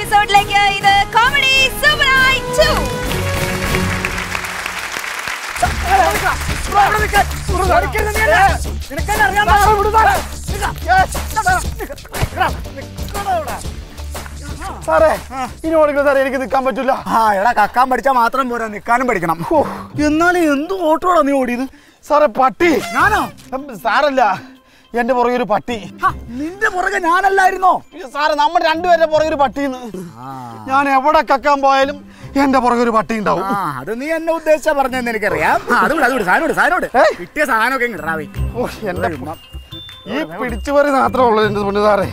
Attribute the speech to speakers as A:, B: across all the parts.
A: എപ്പിസോഡിലേക്ക് ഇത് comedy super ആയി ടു
B: സാറേ ഇനി ഓടിക്കണം സാറേ എനിക്ക് നിൽക്കാൻ പറ്റില്ല
C: ആ എടാ കക്കാൻ പഠിച്ചാൽ മാത്രം പോരാ നിൽക്കാനും പഠിക്കണം എന്നാലും എന്ത് ഓട്ടോടാ നീ ഓടിയത്
B: സാറേ പട്ടി
C: ഞാനോ
B: ഉം, സാറല്ല എന്റെ പുറകെ ഒരു പട്ടി
C: ഹ, നിന്റെ പുറകെ ഞാനല്ലായിരുന്നോ
B: അയ്യോ, സാറേ നമ്മൾ രണ്ടുപേരുടെ പുറകെ ഒരു പട്ടിന്ന് ഞാൻ എവിടെ കക്കാൻ പോയാലും എന്റെ പുറകെ ഒരു പട്ടി ഉണ്ടാവും
C: ആ അത് നീ എന്നെ ഉദ്ദേശിച്ച പറഞ്ഞെന്ന് എനിക്കറിയാം ആ, അത് വിട് അത് വിട് സാധനം വിട് സാധനം വിട്
B: ഏയ്.
C: കിട്ടിയ സാധനമൊക്കെ ഇങ്ങടാവേ
B: ഓ എന്റെ പ- ഈ പിടിച്ചുപറി മാത്രമേ ഉള്ളൂ എന്റെ പൊന്നു സാറേ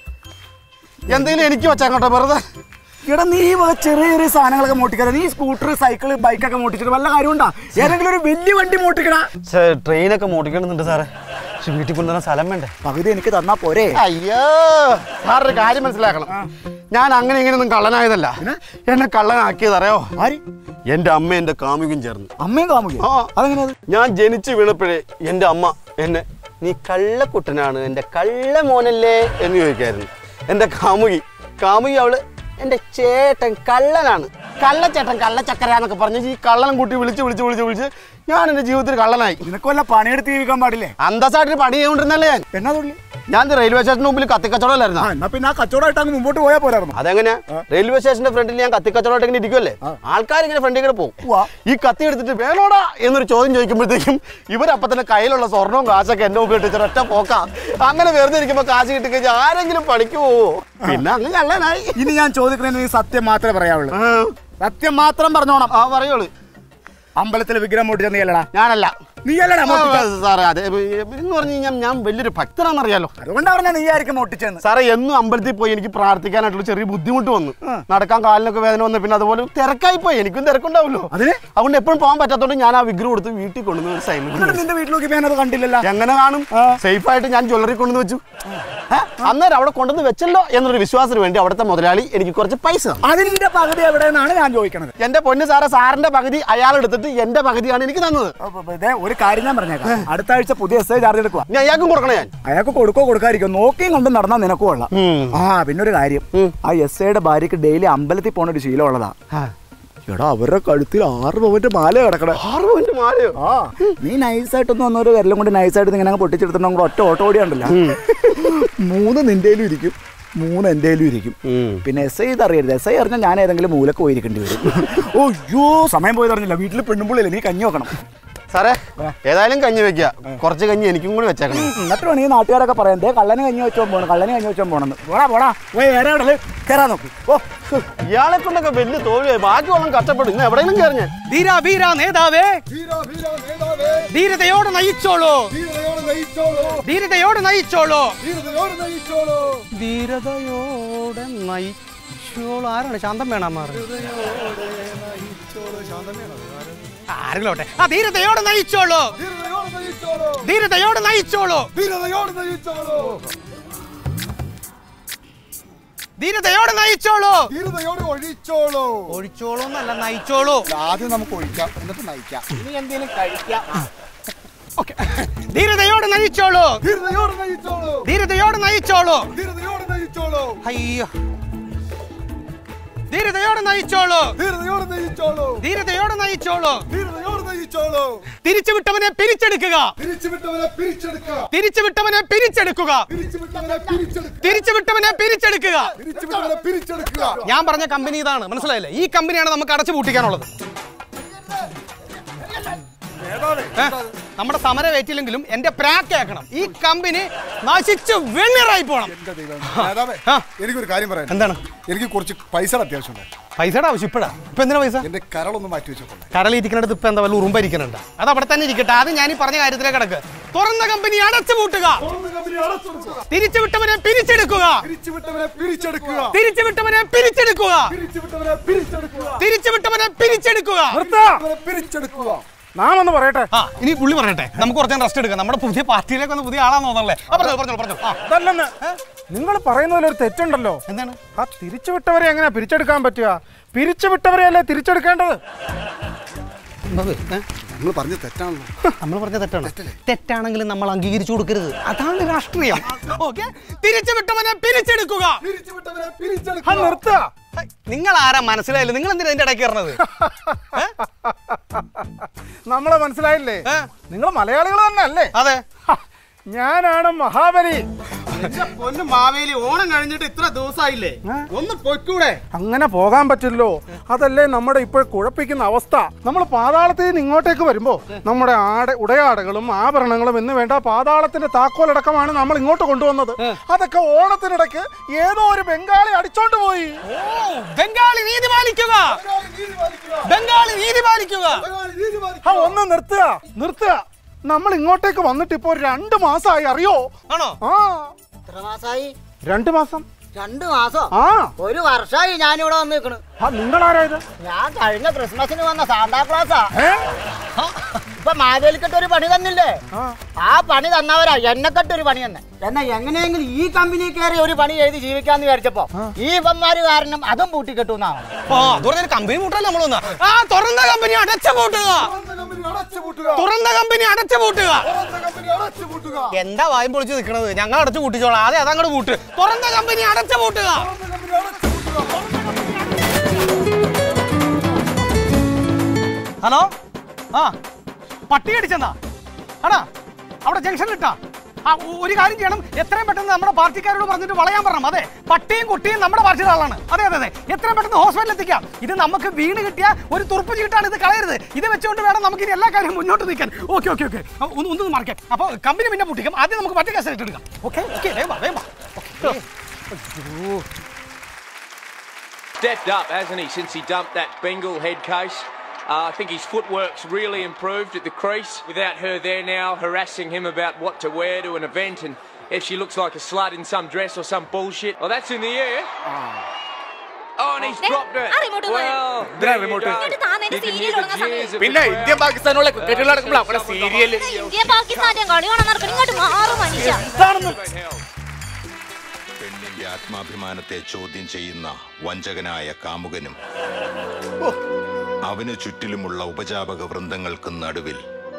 B: എന്തെങ്കിലും എനിക്ക് വെച്ചങ്ങോട്ടെ വെറുതെ
C: എടാ നീ ഈ വക ചെറിയ ചെറിയ സാധനങ്ങളൊക്കെ മോട്ടിക്കാതെ നീ സ്കൂട്ടർ സൈക്കിൾ ബൈക്കൊക്കെ മോട്ടിച്ചിട്ട് വല്ല കാര്യമുണ്ടാ ഏതെങ്കിലും ഒരു വലിയ വണ്ടി മോട്ടിക്കടാ
B: ട്രെയിനൊക്കെ മോട്ടിക്കണമെന്നുണ്ട് സാറേ പക്ഷെ വീട്ടിൽ കൊണ്ടുവന്ന സ്ഥലം വേണ്ടേ
C: പകുതി എനിക്ക് തന്നാ പോരെ
B: അയ്യോ സാറൊരു കാര്യം മനസ്സിലാക്കണം ഞാൻ അങ്ങനെ ഇങ്ങനെയൊന്നും കള്ളനായതല്ല എന്നെ കള്ളനാക്കിയത് അറിയോ
C: ആര്
B: എന്റെ അമ്മ എന്റെ കാമുകൻ ചേർന്ന്
C: അമ്മയും കാമുകയോ
B: ആ.
C: അതെങ്ങനെയത്
B: ഞാൻ ജനിച്ചു വീണപ്പോഴേ എന്റെ അമ്മ എന്നെ നീ കള്ളക്കുട്ടനാണ് എന്റെ കള്ള മോനല്ലേ എന്ന് ചോദിക്കായിരുന്നു എന്റെ കാമുകി കാമുകി അവള് എന്റെ ചേട്ടൻ കള്ളനാണ് കള്ളച്ചേട്ടൻ കള്ളച്ചക്കര എന്നൊക്കെ പറഞ്ഞ് ഈ കള്ളനും കൂട്ടി വിളിച്ച് വിളിച്ച് വിളിച്ച് വിളിച്ച് ഞാൻ എന്റെ ജീവിതത്തിൽ കള്ളനായി
C: നിനക്ക് വല്ല പണിയെടുത്ത് ജീവിക്കാൻ പാടില്ലേ
B: അന്തസ്സായിട്ട് പണി ചെയ്തുകൊണ്ടിരുന്നല്ലേ ഞാൻ
C: എന്നാ തുള്ളി
B: ഞാൻ ദേ റെയിൽവേ സ്റ്റേഷന് മുമ്പിൽ കത്തിക്കച്ചവടമല്ലായിരുന്നു
C: ആ എന്നാ പിന്നെ ആ കച്ചവടമായിട്ട് അങ്ങ് മുമ്പോട്ട് പോയാൽ പോരായിരുന്നു
B: അതെങ്ങനെയാ റെയിൽവേ സ്റ്റേഷന്റെ ഫ്രണ്ടിൽ ഞാൻ കത്തിക്കച്ചവടമായിട്ട് ഇങ്ങനെ ഇരിക്കുമല്ലേ ആൾക്കാർ ഇങ്ങനെ ഫ്രണ്ടിൽ കൂടെ പോകും
C: ഉവ്വ.
B: ഈ കത്തി എടുത്തിട്ട് വേണോടാ എന്നൊരു ചോദ്യം ചോദിക്കുമ്പോഴത്തേക്കും ഇവരപ്പം തന്നെ കയ്യിലുള്ള സ്വർണവും കാശൊക്കെ എന്റെ മുമ്പിൽ ഇട്ടിട്ട് ഒറ്റ പോക്ക അങ്ങനെ വെറുതെ ഇരിക്കുമ്പോ കാശ് കിട്ടി കഴിഞ്ഞാൽ ആരെങ്കിലും പണിക്ക് പോവോ പിന്നെ അങ്ങ് കള്ളനായി
C: ഇനി ഞാൻ ചോദിക്കുന്നതിന് നീ സത്യം മാത്രമേ പറയാവുള്ളൂ
B: ആ,
C: സത്യം മാത്രം പറഞ്ഞോണം
B: ആ പറയുള്ളൂ
C: അമ്പലത്തിലെ വിഗ്രഹം മോട്ടിച്ച നീ അല്ലടാ
B: ഞാനല്ല
C: നീ അല്ലടാ മോട്ടിച്ച
B: സാറേ അതെ എന്ന് പറഞ്ഞു കഴിഞ്ഞാൽ ഞാൻ വലിയൊരു ഭക്തനാണെന്നറിയാലോ
C: അതുകൊണ്ടാ പറഞ്ഞ നീ ആയിരിക്കും മോട്ടിച്ചെന്ന്
B: സാറേ എന്നും അമ്പലത്തിൽ പോയി എനിക്ക് പ്രാർത്ഥിക്കാനായിട്ടുള്ള ചെറിയ ബുദ്ധിമുട്ട് വന്നു നടക്കാൻ കാലിനൊക്കെ വേദന വന്നു പിന്നെ അതുപോലെ തിരക്കായി പോയി എനിക്കും തിരക്കുണ്ടാവല്ലോ
C: അതിന്
B: അതുകൊണ്ട് എപ്പോഴും പോകാൻ പറ്റാത്തോണ്ട് ഞാൻ ആ വിഗ്രഹം എടുത്ത് വീട്ടിൽ കൊണ്ടുവന്ന് ഒരു സൈഡിൽ
C: എന്നിട്ട് നിന്റെ വീട്ടിലേക്ക് ഞാനത് കണ്ടില്ലല്ലോ
B: എങ്ങനെ കാണും സേഫ് ആയിട്ട് ഞാൻ ജ്വല്ലറി കൊണ്ടുവന്ന് വെച്ചു ഏ? അന്നേരം അവിടെ കൊണ്ടുവന്ന് വെച്ചല്ലോ എന്നൊരു വിശ്വാസത്തിന് വേണ്ടി അവിടുത്തെ മുതലാളി എനിക്ക് കുറച്ച് പൈസ തന്നു.
C: അതിന്റെ പകുതി എവിടെയെന്നാണ് ഞാൻ ചോദിക്കണത്
B: എന്റെ പൊന്ന് സാറേ സാറിന്റെ പകുതി അയാൾ എടുത്തിട്ട് എന്റെ പകുതിയാണ് എനിക്ക് തന്നത്
C: അപ്പൊ ഇതേ ഒരു കാര്യം ഞാൻ പറഞ്ഞേക്കാം അടുത്ത ആഴ്ച പുതിയ എസ് ഐ ചാർജ് എടുക്കുക
B: ഇനി അയാൾക്കും കൊടുക്കണേ ഞാൻ
C: അയാൾക്ക് കൊടുക്കോ കൊടുക്കാതിരിക്കോ നോക്കിയും കണ്ടും നടന്നാൽ നിനക്കും കൊള്ളാം
B: ഉം.
C: ആ പിന്നെ ഒരു കാര്യം ആ എസ് ഐയുടെ ഭാര്യക്ക് ഡെയിലി അമ്പലത്തിൽ പോണ ഒരു ശീലം ഉള്ളതാ എടാ അവരുടെ കഴുത്തിൽ ആറ് പവന്റെ മാല കിടക്കണേ
B: ആറ് പോയിന്റ് മാലയോ
C: ആ നീ നൈസായിട്ടൊന്നും വന്നൊരു വിരലും കൊണ്ട് നൈസായിട്ട് ഇങ്ങനെ അങ്ങ് പൊട്ടിച്ചെടുത്തിട്ടുണ്ടെങ്കിൽ ഒറ്റ ഓട്ടോ ഓടിയുണ്ടല്ലോ മൂന്ന് നിന്റെയിലും ഇരിക്കും മൂന്ന് എന്റെയിലും ഇരിക്കും പിന്നെ എസ് ഐ ഇതറിയരുത് എസ് ഐ അറിഞ്ഞാൽ ഞാൻ ഏതെങ്കിലും മൂലക്ക് പോയിരിക്കേണ്ടി വരും ഓ അയ്യോ സമയം പോയത് അറിഞ്ഞില്ല വീട്ടിൽ പെണ്ണുമ്പിള്ളില്ല നീ കഞ്ഞി വെക്കണം
B: സാറേ ഏതായാലും കഞ്ഞി വെക്കുക കുറച്ച് കഞ്ഞി എനിക്കും കൂടി വെച്ചേക്കണം
C: എന്നിട്ട് വേണം ഈ നാട്ടുകാരൊക്കെ പറയാം ദേ കള്ളന് കഞ്ഞി വെച്ചോ പോകണം കള്ളന് കഞ്ഞി വെച്ചോ പോകണം പോടാ പോടാ പോയി വേറെ എവിടെ കയറാൻ നോക്ക് ഓ
B: ഇയാളെ കൊണ്ടൊക്കെ വലിയ തോൽവിയായി ബാക്കിയുള്ള കഷ്ടപ്പെടും ഇന്ന് എവിടെയെങ്കിലും കയറി ഞാൻ
D: ധീര വീര നേതാവേ ധീരതയോടെ നയിച്ചോളൂ ധീരതയോടെ നയിച്ചോളൂ ധീരതയോടെ നയിച്ചോളൂ ആരാണ് ശാന്തം വേണമാർ ആരെങ്കിലും ആവട്ടെ. ആ ധീരതയോടെ നയിച്ചോളൂ ധീരതയോടെ നയിച്ചോളൂ ധീരതയോടെ നയിച്ചോളൂ
E: ധീരതയോടെ ഒഴിച്ചോളൂ
D: ഒഴിച്ചോളൂ എന്നല്ല നയിച്ചോളൂ
E: ആദ്യം നമുക്ക് ഒഴിക്കാം എന്നിട്ട് നയിക്കാം
D: ഇനി എന്തെങ്കിലും കഴിക്കാം ഓക്കെ ധീരതയോടെ നയിച്ചോളൂ
E: ധീരതയോടെ നയിച്ചോളൂ
D: ധീരതയോടെ നയിച്ചോളൂ
E: ധീരതയോടെ നയിച്ചോളൂ
D: അയ്യോ ധീരതയോടെ നയിച്ചോളൂ
E: ധീരതയോടെ നയിച്ചോളൂ
D: ധീരതയോടെ നയിച്ചോളൂ
E: ധീരതയോടെ നയിച്ചോളൂ
D: തിരിച്ചുവിട്ടവനെ പിരിച്ചെടുക്കുക
E: പിരിച്ചുവിട്ടവനെ പിരിച്ചെടുക്കുക
D: തിരിച്ചുവിട്ടവനെ പിരിച്ചെടുക്കുക
E: പിരിച്ചുവിട്ടവനെ പിരിച്ചെടുക്കുക
D: തിരിച്ചുവിട്ടവനെ പിരിച്ചെടുക്കുക
E: പിരിച്ചുവിട്ടവനെ പിരിച്ചെടുക്കുക
D: ഞാൻ പറഞ്ഞ കമ്പനി ഇതാണ് മനസ്സിലായില്ലേ ഈ കമ്പനിയാണ് നമുക്ക് അടച്ചു പൂട്ടിക്കാനുള്ളത് ഏ? നമ്മുടെ സമരം ഏറ്റില്ലെങ്കിലും എന്റെ പ്രാക്ക് ആക്കണം ഈ കമ്പനി നശിച്ച് വെണ്ണീറായി പോണം
E: എന്റെ ദൈവമേ. നേതാവേ,
D: ആ.
E: എനിക്കൊരു കാര്യം പറയാൻ
D: എന്താണ്
E: എനിക്ക് കുറച്ച് പൈസയുടെ അത്യാവശ്യമുണ്ട്
D: പൈസയുടെ ആവശ്യം ഇപ്പഴാ ഇപ്പൊ എന്തിനാ പൈസ
E: എന്റെ കരളൊന്ന് മാറ്റി വെച്ചോട്ടെ
D: കടലിരിക്കുന്നിടത്ത് ഇപ്പൊ എന്താ വല്ല ഉറുമ്പായിരിക്കുന്നുണ്ട് അത് അവിടെ തന്നെ ഇരിക്കട്ടെ അത് ഞാൻ ഈ പറഞ്ഞ കാര്യത്തിലേക്ക് കിടക്ക് തുറന്ന കമ്പനി അടച്ചു പൂട്ടുക തിരിച്ചുവിട്ടവനെ പിരിച്ചെടുക്കുക
E: പിരിച്ചുവിട്ടവനെ പിരിച്ചെടുക്കുക
D: തിരിച്ചുവിട്ടവനെ പിരിച്ചെടുക്കുക
E: പിരിച്ചുവിട്ടവനെ പിരിച്ചെടുക്കുക
D: തിരിച്ചുവിട്ടവനെ പിരിച്ചെടുക്കുക
E: പിരിച്ചുവിട്ടവനെ പിരിച്ചെടുക്കുക
C: നാമൊന്ന് പറയട്ടെ
D: ആ ഇനി പുള്ളി പറയട്ടെ നമുക്ക് കുറച്ച് റെസ്റ്റ് എടുക്കാം നമ്മുടെ പുതിയ പാർട്ടിയിലേക്ക് വന്ന പുതിയ ആളാന്ന് തോന്നല്ലേ ആ, പറഞ്ഞോ പറഞ്ഞോ പറഞ്ഞോ ആ
F: അതല്ലെന്ന് നിങ്ങൾ പറയുന്നതിൽ ഒരു തെറ്റുണ്ടല്ലോ
D: എന്താണ്
F: ആ തിരിച്ചുവിട്ടവരെ എങ്ങനെയാ പിരിച്ചെടുക്കാൻ പറ്റുക പിരിച്ചുവിട്ടവരെ അല്ലേ തിരിച്ചെടുക്കേണ്ടത്
D: എന്നത്, ഏ?
E: നിങ്ങൾ പറഞ്ഞ തെറ്റാണല്ലോ
D: നമ്മൾ പറഞ്ഞ തെറ്റാണ് തെറ്റാണെങ്കിലും നമ്മൾ അംഗീകരിച്ചു കൊടുക്കരുത് അതാണ് രാഷ്ട്രീയം ഓക്കെ തിരിച്ചുവിട്ടവനെ പിരിച്ചെടുക്കുക
E: പിരിച്ചുവിട്ടവനെ
F: ആ
E: പിരിച്ചെടുക്കുക
F: നിർത്തുക
D: നിങ്ങൾ ആരാ മനസ്സിലായില്ല നിങ്ങൾ എന്തിനാ ഇതിന്റെ ഇടയ്ക്ക് കയറുന്നത്
F: നമ്മളെ മനസ്സിലായില്ലേ
D: ഏ?
F: നിങ്ങൾ മലയാളികൾ തന്നെ അല്ലേ
D: അതെ
F: ഹ, ഞാനാണ് മഹാബലി
B: പൊന്നു മാവേലി ഓണം കഴിഞ്ഞിട്ട് ഇത്ര ദിവസമായില്ലേ ഒന്ന് പൊയ്ക്കൂടെ
F: അങ്ങനെ പോകാൻ പറ്റില്ലോ അതല്ലേ നമ്മുടെ ഇപ്പോൾ കുഴപ്പിക്കുന്ന അവസ്ഥ നമ്മൾ പാതാളത്തിൽ നിന്ന് ഇങ്ങോട്ടേക്ക് വരുമ്പോ നമ്മുടെ ആട ഉടയാടകളും ആഭരണങ്ങളും എന്ന് വേണ്ട പാതാളത്തിന്റെ താക്കോലടക്കമാണ് നമ്മൾ ഇങ്ങോട്ട് കൊണ്ടുവന്നത് അതൊക്കെ ഓണത്തിനിടയ്ക്ക് ഏതോ ഒരു ബംഗാളി അടിച്ചോണ്ട് പോയി
D: ഓ ബംഗാളി നീതി പാലിക്കുക ബംഗാളി നീതി പാലിക്കുക
F: ആ ഒന്ന് നിർത്തുക നിർത്തുക നമ്മൾ ഇങ്ങോട്ടേക്ക് വന്നിട്ട് ഇപ്പോ രണ്ട് മാസമായി അറിയോ
D: ആണോ
F: ആ
G: എത്ര മാസായി
F: രണ്ട് മാസം
G: രണ്ട് മാസോ
F: ആ
G: ഒരു വർഷമായി ഞാനിവിടെ വന്ന് നിൽക്കണ്
F: ആ നിങ്ങളാരായത്
G: ഞാൻ കഴിഞ്ഞ ക്രിസ്മസിന് വന്ന സാന്താക്ലോസാ
F: ഏ
G: ഇപ്പൊ മാവേലിക്കെട്ട് ഒരു പണി തന്നില്ലേ
F: ആ
G: ആ പണി തന്നവരാ എന്നെക്കെട്ട് ഒരു പണി തന്നെ എന്നാ എങ്ങനെയെങ്കിലും ഈ കമ്പനി കയറി ഒരു പണി എഴുതി ജീവിക്കാന്ന് വിചാരിച്ചപ്പോ ഈ ഇവന്മാര് കാരണം അതും പൂട്ടിക്കെട്ടുന്നാണ്
D: ആ അതുപോലെ കമ്പനി പൂട്ടല്ലേ നമ്മൾ വന്ന ആ തുറന്ന കമ്പനി അടച്ചു പൂട്ടുക തുറന്ന കമ്പനി അടച്ചു പൂട്ടുക എന്താ വായും പൊളിച്ച് നിൽക്കണത് ഞങ്ങൾ അടച്ചു പൂട്ടിച്ചോളാം അതെ അതങ്ങോട്ട് പൂട്ട് തുറന്ന കമ്പനി അടച്ചു പൂട്ടുക ഹലോ ആ പട്ടി അടിച്ചെന്നാ ആടാ അവിടെ ജംഗ്ഷനിൽ ഇട്ടാ ആ ഒ- ഒരു കാര്യം ചെയ്യണം എത്രയും പെട്ടെന്ന് നമ്മുടെ പാർട്ടിക്കാരോട് പറഞ്ഞിട്ട് വളയാൻ പറയണം അതെ പട്ടിയും കുട്ടിയും നമ്മുടെ പാർട്ടിയുടെ ആളാണ് അതെ അതെ അതെ എത്രയും പെട്ടെന്ന് ഹോസ്പിറ്റലിൽ എത്തിക്കാം ഇത് നമുക്ക് വീണ് കിട്ടിയ ഒരു തുറപ്പ് ചീട്ടാണ് ഇത് കളയരുത് ഇത് വെച്ചുകൊണ്ട് വേണം നമുക്ക് ഇനി എല്ലാ കാര്യവും മുന്നോട്ട് നിൽക്കാൻ ഓക്കെ ഓക്കെ ഓക്കെ ഒന്ന് ഒന്ന് മറക്കാം അപ്പോൾ കമ്പനി പിന്നെ പൊട്ടിക്കാം ആദ്യം നമുക്ക് പട്ടി കേസ് എടുക്കാം ഓക്കെ ഓക്കെ വേഗം വാ, വേഗം വാ. Okay.
H: stepped up, hasn't he, since he dumped that Bengal head case? Uh, I think his footwork's really improved at the crease without her there now harassing him about what to wear to an event and if she looks like a slut in some dress or some bullshit. Well, that's in the air. Oh, and he's
A: ദേ,
H: dropped it.
A: ആ remote ഒന്ന്
H: Well,
E: ഇതിനാ
H: there you
E: remote?
H: go.
A: എന്നിട്ട് താൻ എന്നെ
H: You can
A: serial
H: hear the
A: തുടങ്ങാൻ സമയം.
H: jeers of the
E: പിന്നെ
H: crowd.
E: ഇന്ത്യ പാകിസ്ഥാനുള്ള ക്രിക്കറ്റുകൾ നടക്കുമ്പോൾ അവിടെ സീരിയല്
A: ഇന്ത്യ പാകിസ്ഥാന്റെ കളി കാണാൻ നടക്കണം ഇങ്ങോട്ട് മാറും മനുഷ്യ
I: പെണ്ണിന്റെ ആത്മാഭിമാനത്തെ ചോദ്യം ചെയ്യുന്ന വഞ്ചകനായ കാമുകനും അവന് ചുറ്റിലുമുള്ള ഉപജാപക വൃന്ദങ്ങൾക്കും നടുവിൽ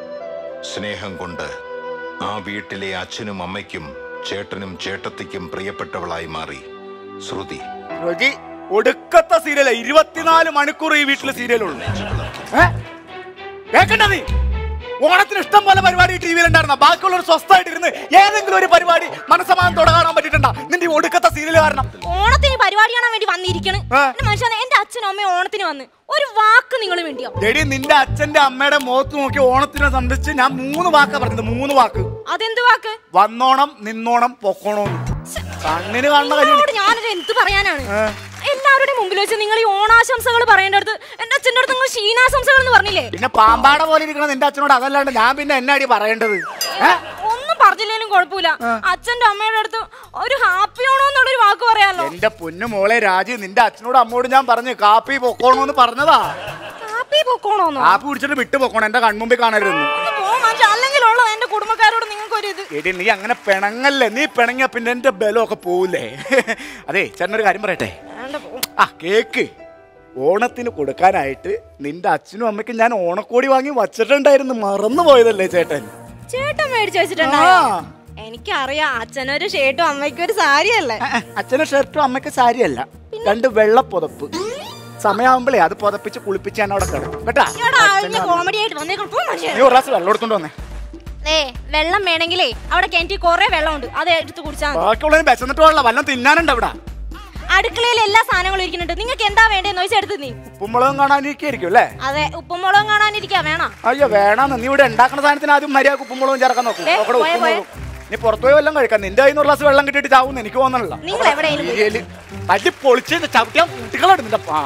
I: സ്നേഹം കൊണ്ട് ആ വീട്ടിലെ അച്ഛനും അമ്മയ്ക്കും ചേട്ടനും ചേട്ടത്തിക്കും പ്രിയപ്പെട്ടവളായി മാറി ശ്രുതി
C: റോജി ഒടുക്കത്തെ സീരിയല ഇരുപത്തിനാല് മണിക്കൂർ ഈ വീട്ടില് സീരിയലുള്ളൂ ഏ? കേക്കണ്ട നീ ഓണത്തിന് ഇഷ്ടം പോലെ പരിപാടി ടി വിയിലുണ്ടായിരുന്ന ബാക്കിയുള്ളവർ സ്വസ്ഥമായിട്ട് ഇരുന്ന് ഏതെങ്കിലും ഒരു പരിപാടി മനസ്സമാനത്തോടെ കാണാൻ പറ്റിയിട്ടുണ്ടോ നിന്റെ ഈ ഒടുക്കത്തെ സീരിയൽ കാരണം
A: ഓണത്തിന് പരിപാടി കാണാൻ വേണ്ടി വന്നിരിക്കണ്
C: ആ.
A: എന്റെ മനുഷ്യനെ എന്റെ അച്ഛനും അമ്മയും ഓണത്തിന് വന്ന് ഒരു വാക്ക് നിങ്ങൾ വേണ്ടിയോ
C: എടി നിന്റെ അച്ഛന്റെ അമ്മയുടെ മുഖത്ത് നോക്കി ഓണത്തിനെ സംബന്ധിച്ച് ഞാൻ മൂന്ന് വാക്കാ പറഞ്ഞത് മൂന്ന് വാക്ക്
A: അതെന്ത് വാക്ക്
C: വന്നോണം നിന്നോണം പൊക്കോണം കണ്ണിന് കാണുന്ന കാര്യം
A: നിങ്ങളോട് ഞാനൊരു എന്ത് പറയാനാണ് എല്ലാവരുടെയും മുമ്പിൽ വെച്ച് നിങ്ങൾ ഈ ഓണാശംസകൾ പറയേണ്ട അടുത്ത് എന്റെ അച്ഛൻ്റെ അടുത്ത് നിങ്ങൾ ക്ഷീണാശംസകൾ എന്ന് പറഞ്ഞില്ലേ
C: പിന്നെ പാമ്പാട പോലെ ഇരിക്കണ നിന്റെ അച്ഛനോട് അതല്ലാണ്ട് ഞാൻ പിന്നെ എന്നാടി പറയേണ്ടത് ഏ?
A: ഒന്നും പറഞ്ഞില്ലേലും കുഴപ്പമില്ല അച്ഛന്റെ അമ്മയുടെ അടുത്ത് ഒരു ഹാപ്പി ഓണോ എന്നുള്ളൊരു വാക്ക് പറയാലോ
C: എന്റെ പൊന്നു മോളെ രാജി നിന്റെ അച്ഛനോട് അമ്മോട് ഞാൻ പറഞ്ഞു കാപ്പി പൊക്കോണോന്ന് പറഞ്ഞതാ
A: ഹാപ്പി പൊക്കോണോന്നോ
C: കാപ്പി കുടിച്ചിട്ട് വിട്ടു പൊക്കോണം എന്റെ കൺമുമ്പിൽ കാണരുതെന്ന്
A: ഒന്ന് പോ മനുഷ്യ അല്ലെങ്കിലുള്ള എന്റെ കുടുംബക്കാരോട് നിങ്ങൾക്ക് ഒരു ഇത്
C: എടി നീ അങ്ങനെ പിണങ്ങല്ലേ നീ പിണങ്ങിയ പിന്നെ എന്റെ ബലമൊക്കെ പോവില്ലേ അതെ ചേട്ടനൊരു കാര്യം പറയട്ടെ
A: വേണ്ട പോ
C: ആ കേക്ക് ഓണത്തിന് കൊടുക്കാനായിട്ട് നിന്റെ അച്ഛനും അമ്മയ്ക്കും ഞാൻ ഓണക്കോടി വാങ്ങി വച്ചിട്ടുണ്ടായിരുന്നു മറന്നു പോയതല്ലേ ചേട്ടൻ
A: ചേട്ടൻ മേടിച്ചു വെച്ചിട്ടുണ്ടായോ
C: ആ.
A: എനിക്കറിയാം അച്ഛനൊരു ഷർട്ടും അമ്മയ്ക്കും ഒരു സാരിയല്ലേ
C: ആ, ആ, അച്ഛനും ഷർട്ടും അമ്മയ്ക്ക് സാരിയല്ല രണ്ട് വെള്ള പുതപ്പ് സമയമാകുമ്പോഴേ അത് പുതപ്പിച്ച് കുളിപ്പിച്ച് ഞാൻ അവിടെ കിടക്കും കേട്ടാ
A: എടാ
C: അച്ഛനും
A: അതിന്റെ
C: അമ്മ-
A: കോമഡി ആയിട്ട് വന്നേക്കണം പോ മനുഷ്യ
C: നീ ഒരു ഗ്ലാസ് വെള്ളം എടുത്തോണ്ട് വന്നേ
A: ഏ വെള്ളം വേണമെങ്കിലേ അവിടെ കിണറ്റിൽ കുറെ വെള്ളമുണ്ട് അത് എടുത്ത് കുടിച്ചാൽ മതി
C: ബാക്കിയുള്ളതിന് വിശന്നിട്ട് വെള്ളം വല്ലതും തിന്നാനുണ്ട് അവിടെ
A: അടുക്കളയിൽ എല്ലാ സാധനങ്ങളും ഇരിക്കുന്നുണ്ട് നിങ്ങൾക്ക് എന്താ വേണ്ടതെന്ന് ചോദിച്ചാൽ എടുത്ത് നീ
C: ഉപ്പുമുളകും കാണാനിരിക്കും അല്ലേ
A: അതെ ഉപ്പും മുളകും കാണാനിരിക്കാ വേണോ
C: അയ്യോ വേണമെന്ന് നീ ഇവിടെ ഉണ്ടാക്കുന്ന സാധനത്തിന് ആദ്യം മര്യാദ ഉപ്പുമുളകും ചേർക്കാൻ നോക്കും
A: ദേ,
C: നോക്കടാ,
A: പോയെ,
C: ഉപ്പുമുളകും. നീ പുറത്തു പോയി വല്ലതും കഴിക്കാം നിന്റെ കയ്യിൽ നിന്ന് ഗ്ലാസ് വെള്ളം കിട്ടിയിട്ട് ചാവും എനിക്ക് തോന്നണില്ല
A: നിങ്ങൾ എവിടെയെങ്കിലും പോയി.
C: സീരിയല് തല്ലി പൊളിച്ച് ചവിട്ടിയാൻ കുട്ടികളുണ്ട് നിന്റെ പാ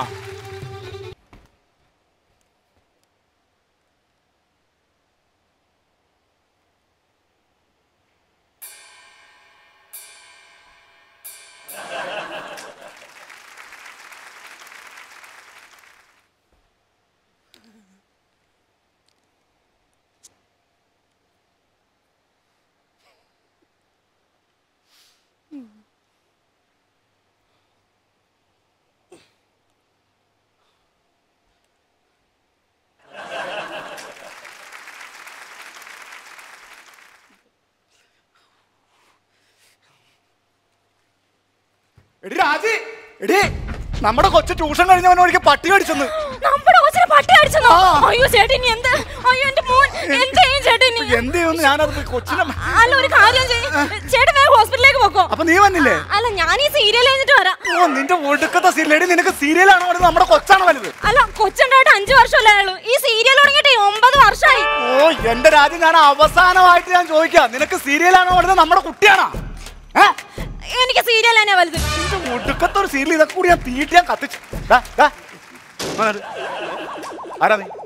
C: എടി രാജി എടി നമ്മുടെ കൊച്ചു ട്യൂഷൻ കഴിഞ്ഞവൻ ഒരിക്കൽ പട്ടി കടിച്ചെന്ന്
A: നമ്മുടെ കൊച്ചിനെ പട്ടി അടിച്ചെന്നോ അയ്യോ ചേട്ടൻ ഇനി എന്ത് അയ്യോ എന്റെ മോൻ എന്ത് ചെയ്യും ചേട്ടൻ ഇനി
C: എന്ത് ചെയ്യുന്നു ഞാനത് പോയി കൊച്ചിനെ
A: അല്ല ഒരു കാര്യം ചെയ്യും ചേട്ടൻ വേഗം ഹോസ്പിറ്റലിലേക്ക് പോക്കോ
C: അപ്പൊ നീ വന്നില്ലേ
A: അല്ല ഞാൻ ഈ സീരിയൽ കഴിഞ്ഞിട്ട് വരാം
C: ഓ നിന്റെ ഒടുക്കത്തെ സീരിയൽ നിനക്ക് സീരിയലാണോ വലുത് നമ്മുടെ കൊച്ചാണ് വലുത്
A: അല്ല കൊച്ചുണ്ടായിട്ട് അഞ്ചു വർഷമല്ലേ ആയുള്ളൂ ഈ സീരിയൽ തുടങ്ങിയിട്ട് ഒമ്പത് വർഷമായി
C: ഓ എന്റെ രാജ്യം ഞാൻ അവസാനമായിട്ട് ഞാൻ ചോദിക്കാം നിനക്ക് സീരിയലാണോ വലുത് നമ്മുടെ കുട്ടിയാണോ ഏ?
A: എനിക്ക് സീരിയൽ തന്നെ വലുത്
C: നിന്റെ ഒടുക്കത്തെ ഒരു സീരിയൽ ഇതൊക്കെ കൂടി ഞാൻ തീറ്റി ഞാൻ കത്തിച്ചു ദാ, ദാ. വന്നിട്ട്. ആരാ നീ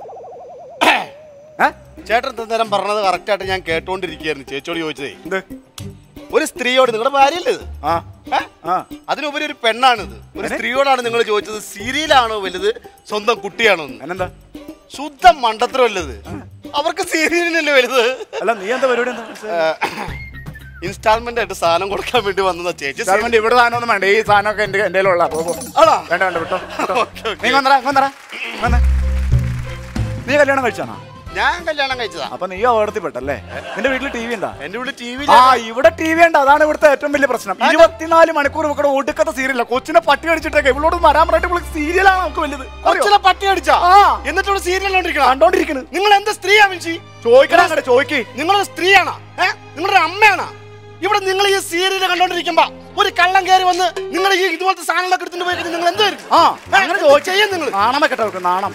C: ഏ?
B: ചേട്ടൻ നേരം പറഞ്ഞത് കറക്റ്റ് ആയിട്ട് ഞാൻ കേട്ടോണ്ടിരിക്കുകയായിരുന്നു ചേച്ചിയോട് ചോദിച്ചതേ
C: എന്ത്
B: ഒരു സ്ത്രീയോട് നിങ്ങളുടെ ഭാര്യയല്ലേ ഇത്
C: ആ
B: ഏ?
C: ആ
B: അതിനുപരി ഒരു പെണ്ണാണിത് ഒരു സ്ത്രീയോടാണ് നിങ്ങൾ ചോദിച്ചത് സീരിയലാണോ വലുത് സ്വന്തം കുട്ടിയാണോ എന്ന്
C: എന്നെന്താ
B: ശുദ്ധം മണ്ടത്തരമല്ലത് അവർക്ക് സീരിയലിനല്ലേ വലുത്
C: അല്ല നീ എന്താ പരിപാടി എന്താ മനസ്സിലായി?
B: ഇൻസ്റ്റാൾമെന്റ് ആയിട്ട് സാധനം കൊടുക്കാൻ വേണ്ടി വന്നതാ ചേച്ചി
C: ഗവൺമെന്റ് ഇവിടെ സാധനമൊന്നും വേണ്ട ഈ സാധനമൊക്കെ എന്റെ എന്റെ ഉള്ള
B: ആണോ?
C: വേണ്ട വേണ്ട വിട്ടോ വിട്ടോ.
B: Okay, okay.
C: നീ വന്നടാ വന്നടാ വന്നേ നീ കല്യാണം കഴിച്ചാണോ
B: ഞാൻ കല്യാണം കഴിച്ചതാ
C: അപ്പൊ നീ അപകടത്തിൽ പെട്ടല്ലേ നിന്റെ വീട്ടിൽ ടി വി ഉണ്ടാ
B: എന്റെ വീട്ടിൽ ടി വി
C: ആ ഇവിടെ ടി വി ഉണ്ട് അതാണ് ഇവിടുത്തെ ഏറ്റവും വലിയ പ്രശ്നം ഇരുപത്തിനാല് മണിക്കൂർ ഇവിടെ ഒടുക്കത്തെ സീരിയല്ല കൊച്ചിനെ പട്ടി അടിച്ചിട്ടൊക്കെ ഇവളോട് വരാൻ പറഞ്ഞിട്ട് ഇവൾക്ക് സീരിയലാണ് നമുക്ക് വലുത്
B: കൊച്ചിനെ പട്ടി അടിച്ചാ
C: ആ.
B: എന്നിട്ട് ഇവിടെ സീരിയൽ കണ്ടോണ്ടിരിക്കണം
C: കണ്ടോണ്ടിരിക്കണ്
B: നിങ്ങൾ എന്താ സ്ത്രീയാ മിൻസി
C: ചോദിക്കണ അങ്ങോട്ട് ചോദിക്ക്
B: നിങ്ങളൊരു സ്ത്രീയാണോ ഏ നിങ്ങളുടെ അമ്മയാണോ ഇവിടെ നിങ്ങൾ ഈ സീരിയൽ കണ്ടോണ്ടിരിക്കുമ്പോ ഒരു കള്ളം കയറി വന്ന് നിങ്ങൾ ഈ ഇതുപോലത്തെ സാധനങ്ങളൊക്കെ എടുത്തിട്ട് പോയി കഴിഞ്ഞാൽ നിങ്ങൾ എന്തായിരിക്കും
C: ആ അങ്ങനെ ചോദിച്ചാ
B: ചെയ്യാൻ നിങ്ങൾ
C: നാണം വെക്കട്ടെ അവർക്ക് നാണം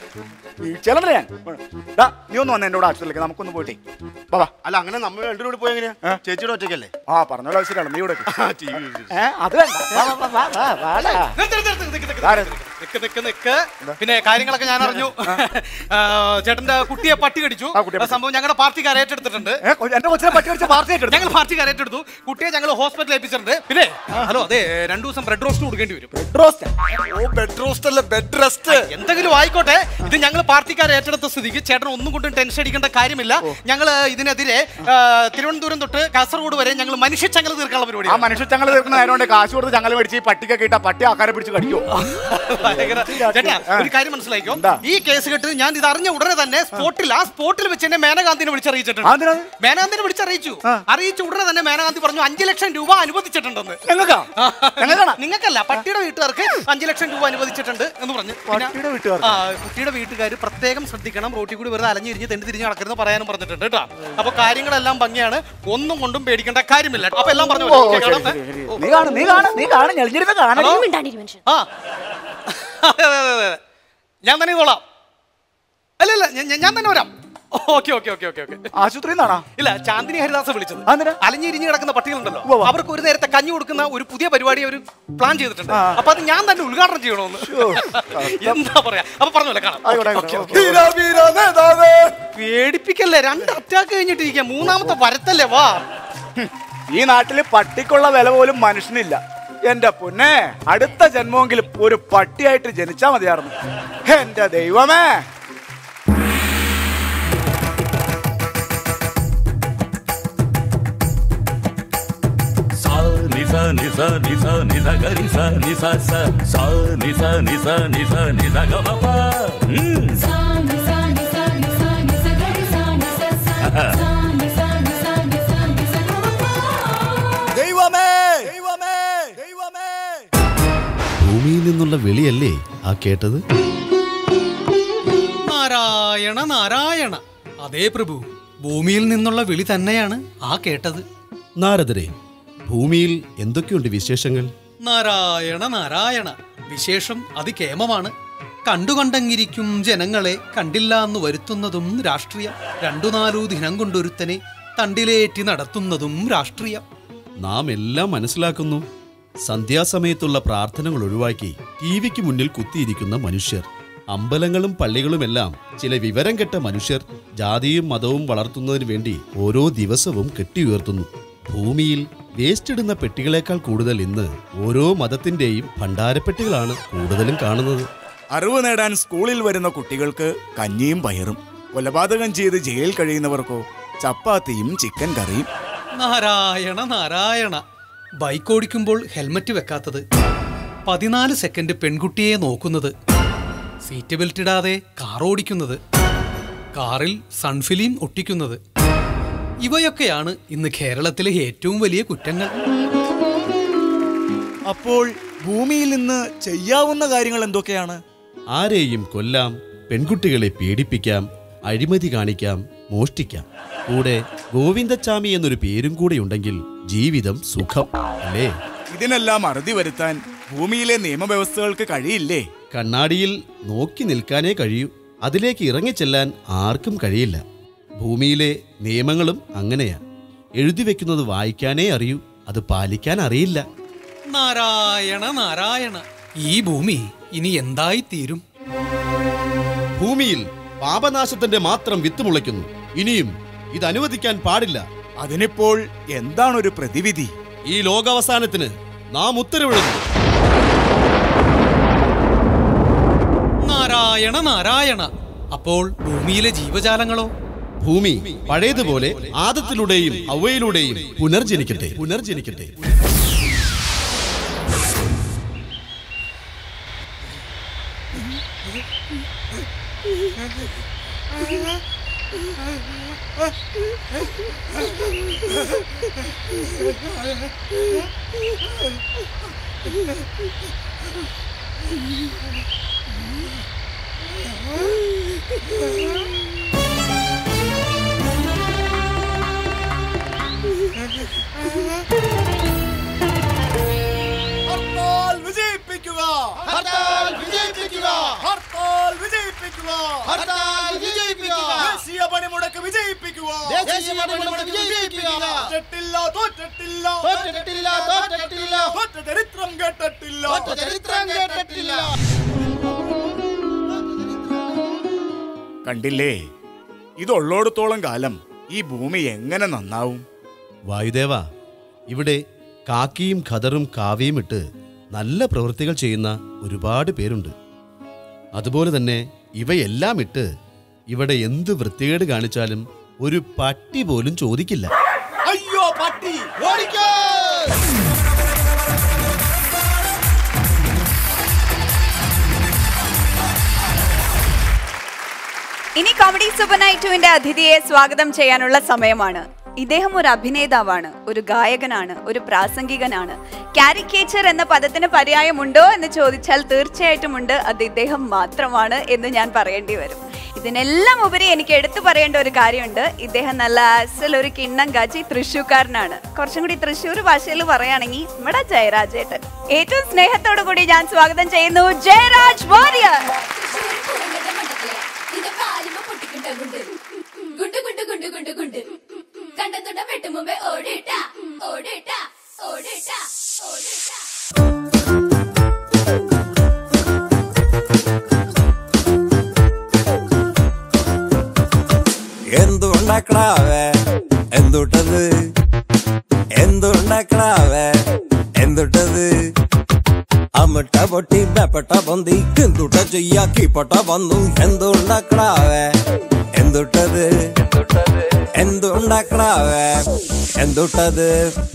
C: ചിലവിടെ ഞാൻ ദാ, നീ ഒന്ന് വന്നെ എന്റെ കൂടെ ആശുപത്രിയിലേക്ക് നമുക്കൊന്ന് പോയിട്ടേ ബാബാ
B: അല്ല അങ്ങനെ നമ്മൾ രണ്ടും കൂടി പോയി എങ്ങനെയാ ചേച്ചിയുടെ ഒറ്റയ്ക്കല്ലേ
C: ആ പറഞ്ഞോളൂ ആവശ്യമില്ല നീ ഇവിടെ
B: ടി വി
C: ഏ അത് വേണ്ട വാ, വാ, വാ, വാ, വാടാ.
D: നിർത്ത് നിർത്ത് നിർത്ത് നിക്ക് നിക്ക്
C: ആരെ?
D: നിക്ക് നിക്ക് നിക്ക്. പിന്നെ കാര്യങ്ങളൊക്കെ ഞാൻ അറിഞ്ഞു ആ, ചേട്ടന്റെ കുട്ടിയെ പട്ടി കടിച്ചു
C: ആ, കുട്ടിയെ
D: ആ സംഭവം ഞങ്ങളുടെ പാർട്ടിക്കാർ ഏറ്റെടുത്തിട്ടുണ്ട്
C: ഏ, കൊ- എന്റെ കൊച്ചിനെ പറ്റി അടിച്ച പാർട്ടി ഏറ്റെടുത്തു.
D: ഞങ്ങൾ പാർട്ടിക്കാർ ഏറ്റെടുത്തു കുട്ടിയെ ഞങ്ങൾ ഹോസ്പിറ്റലിൽ ഏൽപ്പിച്ചിട്ടുണ്ട് പിന്നെ ഹലോ അതെ രണ്ടു ദിവസം ബ്രെഡ് റോസ്റ്റ് കൊടുക്കേണ്ടി വരും
C: ബ്രെഡ് റോസ്റ്റ്.
B: ഓ ബെഡ് റോസ്റ്റ് അല്ല ബെഡ് റെസ്റ്റ്
D: എന്തെങ്കിലും ആയിക്കോട്ടെ ഇത് ഞങ്ങൾ പാർട്ടിക്കാർ ഏറ്റെടുത്ത സ്ഥിതിക്ക് ചേട്ടൻ ഒന്നും കൊണ്ടും ടെൻഷൻ അടിക്കേണ്ട കാര്യമില്ല ഞങ്ങൾ ഇതിനെതിരെ ആ, തിരുവനന്തപുരം തൊട്ട് കാസർഗോഡ് വരെ ഞങ്ങൾ മനുഷ്യച്ചങ്ങല തീർക്കാനുള്ള
C: ആ
D: പരിപാടി
C: മനുഷ്യ ചങ്ങല തീർക്കുന്ന ആയതുകൊണ്ട് കാശ് കൊടുത്ത് ചങ്ങല മേടിച്ച് ഈ പട്ടിക്കൊക്കെ ഇട്ട പട്ടി ആക്കാരെ പിടിച്ച് കടിക്കോ
D: ചേട്ടാ ഒരു കാര്യം മനസ്സിലാക്കിയോ
C: എന്താ?
D: ഈ കേസ് കെട്ട് ഞാൻ ഇത് അറിഞ്ഞ ഉടനെ തന്നെ സ്പോട്ടിൽ ആ സ്പോട്ടിൽ വെച്ച് എന്നെ മേനകാന്തിനെ വിളിച്ചറിയിച്ചിട്ടുണ്ട്
C: അതിനത്
D: മേനകാന്തിനെ വിളിച്ചറിയിച്ചു അറിയിച്ച ഉടനെ തന്നെ മേനകാന്തി പറഞ്ഞു അഞ്ചു ലക്ഷം രൂപ അനുവദിച്ചിട്ടുണ്ടെന്ന്
C: ഞങ്ങൾക്കാ ഞങ്ങൾക്കാണോ
D: നിങ്ങൾക്കല്ല പട്ടിയുടെ വീട്ടുകാർക്ക് അഞ്ചു ലക്ഷം രൂപ അനുവദിച്ചിട്ടുണ്ട് എന്ന് പറഞ്ഞു പിന്നെ-
C: പട്ടിയുടെ വീട്ടുകാർക്ക്
D: ആ കുട്ടിയുടെ വീട്ടുകാർ പ്രത്യേകം ശ്രദ്ധിക്കണം റോട്ടിൽ കൂടി വെറുതെ അലഞ്ഞിരിഞ്ഞ് തെണ്ടി തിരിഞ്ഞ് നടക്കരുത് പറയാനും പറഞ്ഞിട്ടുണ്ട് കേട്ടോ അപ്പൊ കാര്യങ്ങളെല്ലാം ഭംഗിയാണ് ഒന്നും കൊണ്ടും പേടിക്കേണ്ട കാര്യമില്ല അപ്പൊ എല്ലാം പറഞ്ഞു
C: ഓ,
D: ഓക്കേ,
C: ശരി,
D: കാണാം.
C: ശരി, ശരി. നീ കാണും നീ കാണും നീ കാണും ഞെളിഞ്ഞിരുന്ന് കാണണം
D: ഹലോ?
A: മിണ്ടാണ്ടിരി മനുഷ്യൻ
D: ആ അതെ അതെ അതെ അതെ ഞാൻ തന്നെ കൊള്ളാം അല്ല അല്ല ഞാൻ- ഞാൻ- ഞാൻ തന്നെ വരാം okay okay okay okay okay
C: ആശുപത്രിയിൽ നിന്നാണോ
D: ഇല്ല ചാന്ദിനി ഹരിദാസ് വിളിച്ചത്
C: അതെന്താ?
D: അലഞ്ഞിരിഞ്ഞ് കിടക്കുന്ന പട്ടികളുണ്ടല്ലോ
C: ഉവ്വ് ഉവ്വ്.
D: അവർക്ക് ഒരു നേരത്തെ കഞ്ഞി കൊടുക്കുന്ന ഒരു പുതിയ പരിപാടി അവർ പ്ലാൻ ചെയ്തിട്ടുണ്ട് അപ്പൊ അത് ഞാൻ തന്നെ ഉദ്ഘാടനം ചെയ്യണമെന്ന് എന്താ പറയാ അപ്പൊ പറഞ്ഞോലെ കാണാം
C: ആയിക്കോട്ടെ,
D: ഓക്കേ,
C: ആയിക്കോട്ടെ.
D: ഓക്കേ. പേടിപ്പിക്കല്ലേ രണ്ട് അറ്റാക്ക് കഴിഞ്ഞിട്ടിരിക്കുക മൂന്നാമത്തെ വരത്തല്ലേ വാ
C: ഈ നാട്ടില് പട്ടിക്കുള്ള വില പോലും മനുഷ്യനില്ല എന്റെ പൊന്നെ അടുത്ത ജന്മമെങ്കിലും ഒരു പട്ടിയായിട്ട് ജനിച്ചാ മതിയായിരുന്നു എന്റെ ദൈവമേ
J: sa ni sa ni sa ni sa ni sa ga ri sa ni sa sa sa ni sa ni sa ni sa ni sa ga ma pa mm.
C: ദൈവമേ ദൈവമേ ദൈവമേ
K: ഭൂമിയിൽ നിന്നുള്ള വിളിയല്ലേ ആ കേട്ടത്
D: നാരായണ നാരായണ അതേ പ്രഭു ഭൂമിയിൽ നിന്നുള്ള വിളി തന്നെയാണ് ആ കേട്ടത്
K: നാരദരെ ഭൂമിയിൽ എന്തൊക്കെയുണ്ട് വിശേഷങ്ങൾ
D: നാരായണ നാരായണ വിശേഷം അതികേമമാണ് കണ്ടുകണ്ടങ്ങിരിക്കും ജനങ്ങളെ കണ്ടില്ല എന്ന് വരുത്തുന്നതും രാഷ്ട്രീയം രണ്ടു നാലു ദിനം കൊണ്ടൊരുത്തനെ തണ്ടിലേറ്റി നടത്തുന്നതും രാഷ്ട്രീയം
K: നാം എല്ലാം മനസ്സിലാക്കുന്നു സന്ധ്യാസമയത്തുള്ള പ്രാർത്ഥനകൾ ഒഴിവാക്കി ടി വിക്ക് മുന്നിൽ കുത്തിയിരിക്കുന്ന മനുഷ്യർ അമ്പലങ്ങളും പള്ളികളുമെല്ലാം ചില വിവരം കെട്ട മനുഷ്യർ ജാതിയും മതവും വളർത്തുന്നതിന് വേണ്ടി ഓരോ ദിവസവും കെട്ടിയുയർത്തുന്നു ഭൂമിയിൽ വേസ്റ്റ് ഇടുന്ന പെട്ടികളേക്കാൾ കൂടുതൽ ഇന്ന് ഓരോ മതത്തിന്റെയും ഭണ്ഡാരപ്പെട്ടികളാണ് കൂടുതലും കാണുന്നത്
C: അറിവ് നേടാൻ സ്കൂളിൽ വരുന്ന കുട്ടികൾക്ക് കഞ്ഞിയും പയറും കൊലപാതകം ചെയ്ത് ജയിലിൽ കഴിയുന്നവർക്കോ ചപ്പാത്തിയും ചിക്കൻ കറിയും
D: നാരായണ നാരായണ ബൈക്ക് ഓടിക്കുമ്പോൾ ഹെൽമറ്റ് വെക്കാത്തത് പതിനാല് സെക്കൻഡ് പെൺകുട്ടിയെ നോക്കുന്നത് സീറ്റ് ബെൽറ്റ് ഇടാതെ കാർ ഓടിക്കുന്നത് കാറിൽ സൺഫിലിം ഒട്ടിക്കുന്നത് ഇവയൊക്കെയാണ് ഇന്ന് കേരളത്തിലെ ഏറ്റവും വലിയ കുറ്റങ്ങൾ
C: അപ്പോൾ
L: ഭൂമിയിൽ നിന്ന് ചെയ്യാവുന്ന കാര്യങ്ങൾ എന്തൊക്കെയാണ്
K: ആരെയും കൊല്ലാം പെൺകുട്ടികളെ പീഡിപ്പിക്കാം അഴിമതി കാണിക്കാം മോഷ്ടിക്കാം കൂടെ ഗോവിന്ദച്ചാമി എന്നൊരു പേരും കൂടെ ഉണ്ടെങ്കിൽ ജീവിതം സുഖം അല്ലേ
L: ഇതിനെല്ലാം അറുതി വരുത്താൻ ഭൂമിയിലെ നിയമവ്യവസ്ഥകൾക്ക് കഴിയില്ലേ
K: കണ്ണാടിയിൽ നോക്കി നിൽക്കാനേ കഴിയൂ അതിലേക്ക് ഇറങ്ങിച്ചെല്ലാൻ ആർക്കും കഴിയില്ല ഭൂമിയിലെ നിയമങ്ങളും അങ്ങനെയാ എഴുതി വെക്കുന്നത് വായിക്കാനേ അറിയൂ അത് പാലിക്കാൻ അറിയില്ല
M: നാരായണ നാരായണ ഈ ഭൂമി ഇനി എന്തായി തീരും
K: ഭൂമിയിൽ പാപനാശത്തിന്റെ മാത്രം വിത്ത് മുളയ്ക്കുന്നു ഇനിയും ഇത് അനുവദിക്കാൻ പാടില്ല
L: അതിനിപ്പോൾ എന്താണൊരു പ്രതിവിധി
K: ഈ ലോകാവസാനത്തിന് നാം ഉത്തരവിടുന്നു
M: നാരായണ നാരായണ അപ്പോൾ ഭൂമിയിലെ ജീവജാലങ്ങളോ
K: ഭൂമി പഴയതുപോലെ ആദത്തിലൂടെയും അവയിലൂടെയും പുനർജനിക്കട്ടെ പുനർജനിക്കട്ടെ
L: ഹർത്താൽ വിജയിപ്പിക്കുക
B: ഹർത്താൽ വിജയിപ്പിക്കുക
L: ഹർത്താൽ വിജയിപ്പിക്കുക
B: ഹർത്താൽ വിജയിപ്പിക്കുക
L: ദേശീയ പണിമുടക്ക് വിജയിപ്പിക്കുക
B: ദേശീയ പണിമുടക്ക് വിജയിപ്പിക്കുക
L: തോറ്റിട്ടില്ല തോറ്റിട്ടില്ല
B: തോറ്റിട്ടില്ല തോറ്റിട്ടില്ല
L: തോറ്റ ചരിത്രം കേട്ടിട്ടില്ല
B: തോറ്റ ചരിത്രം കേട്ടിട്ടില്ല
L: കണ്ടില്ലേ ഇതുള്ളോടത്തോളം കാലം ഈ ഭൂമി എങ്ങനെ നന്നാവും
K: വായുദേവ ഇവിടെ കാക്കിയും ഖദറും കാവിയും ഇട്ട് നല്ല പ്രവൃത്തികൾ ചെയ്യുന്ന ഒരുപാട് പേരുണ്ട് അതുപോലെ തന്നെ ഇവയെല്ലാം ഇട്ട് ഇവിടെ എന്ത് വൃത്തികേട് കാണിച്ചാലും ഒരു പട്ടി പോലും ചോദിക്കില്ല
B: അയ്യോ പട്ടി ഓടിക്കോ
N: ഇനി കോമഡി സൂപ്പർ നൈറ്റ് ടുവിന്റെ അതിഥിയെ സ്വാഗതം ചെയ്യാനുള്ള സമയമാണ് ഇദ്ദേഹം ഒരു അഭിനേതാവാണ് ഒരു ഗായകനാണ് ഒരു പ്രാസംഗികനാണ് കാരിക്കേച്ചർ എന്ന പദത്തിന് പര്യായമുണ്ടോ എന്ന് ചോദിച്ചാൽ തീർച്ചയായിട്ടും ഉണ്ട് അത് ഇദ്ദേഹം മാത്രമാണ് എന്ന് ഞാൻ പറയേണ്ടി വരും ഇതിനെല്ലാം ഉപരി എനിക്ക് എടുത്തു പറയേണ്ട ഒരു കാര്യമുണ്ട് ഇദ്ദേഹം നല്ല അസൽ ഒരു കിണ്ണം കാച്ചി തൃശ്ശൂക്കാരനാണ് കുറച്ചും കൂടി തൃശ്ശൂർ ഭാഷയിൽ പറയുകയാണെങ്കിൽ നമ്മുടെ ജയരാജേട്ടൻ ഏറ്റവും സ്നേഹത്തോടു കൂടി ഞാൻ സ്വാഗതം ചെയ്യുന്നു ജയരാജ് വാര്യർ
O: ഗുണ്ട് ഗുണ്ട് ഗുണ്ട് ഗുണ്ട് ഗുണ്ട് കണ്ടെത്തുണ്ട വെട്ടും മുമ്പേ ഓടിട്ട ഓടിട്ട ഓടിട്ട ഓടിട്ട
P: എന്തുണ്ടാക്കടാവേ എന്തുട്ടത് എന്തുണ്ടാക്കടാവേ എന്തുട്ടത് അമിട്ട പൊട്ടി ബെപ്പട്ട പൊന്തി എന്തുട്ട ചെയ്യാക്കി പൊട്ട വന്നു എന്തുണ്ടാക്കടാവേ എന്തുട്ടത് എന്തുണ്ടാക്കടാവേ എന്തുട്ടത്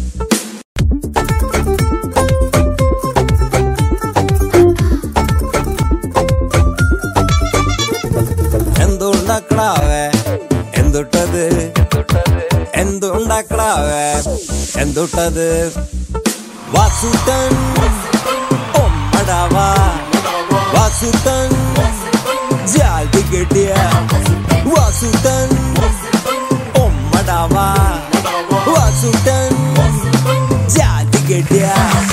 P: എന്തുണ്ടാക്കടാവേ എന്തുട്ടത് എന്തുണ്ടാക്കടാവേ എന്തുട്ടത് വാസുട്ടൻ ഒമ്മടവാ വാസുട്ടൻ ജാതി കെട്ടിയ വാസുട്ടൻ ഒമ്മടവാ വാസുട്ടൻ ജാതി കെട്ടിയ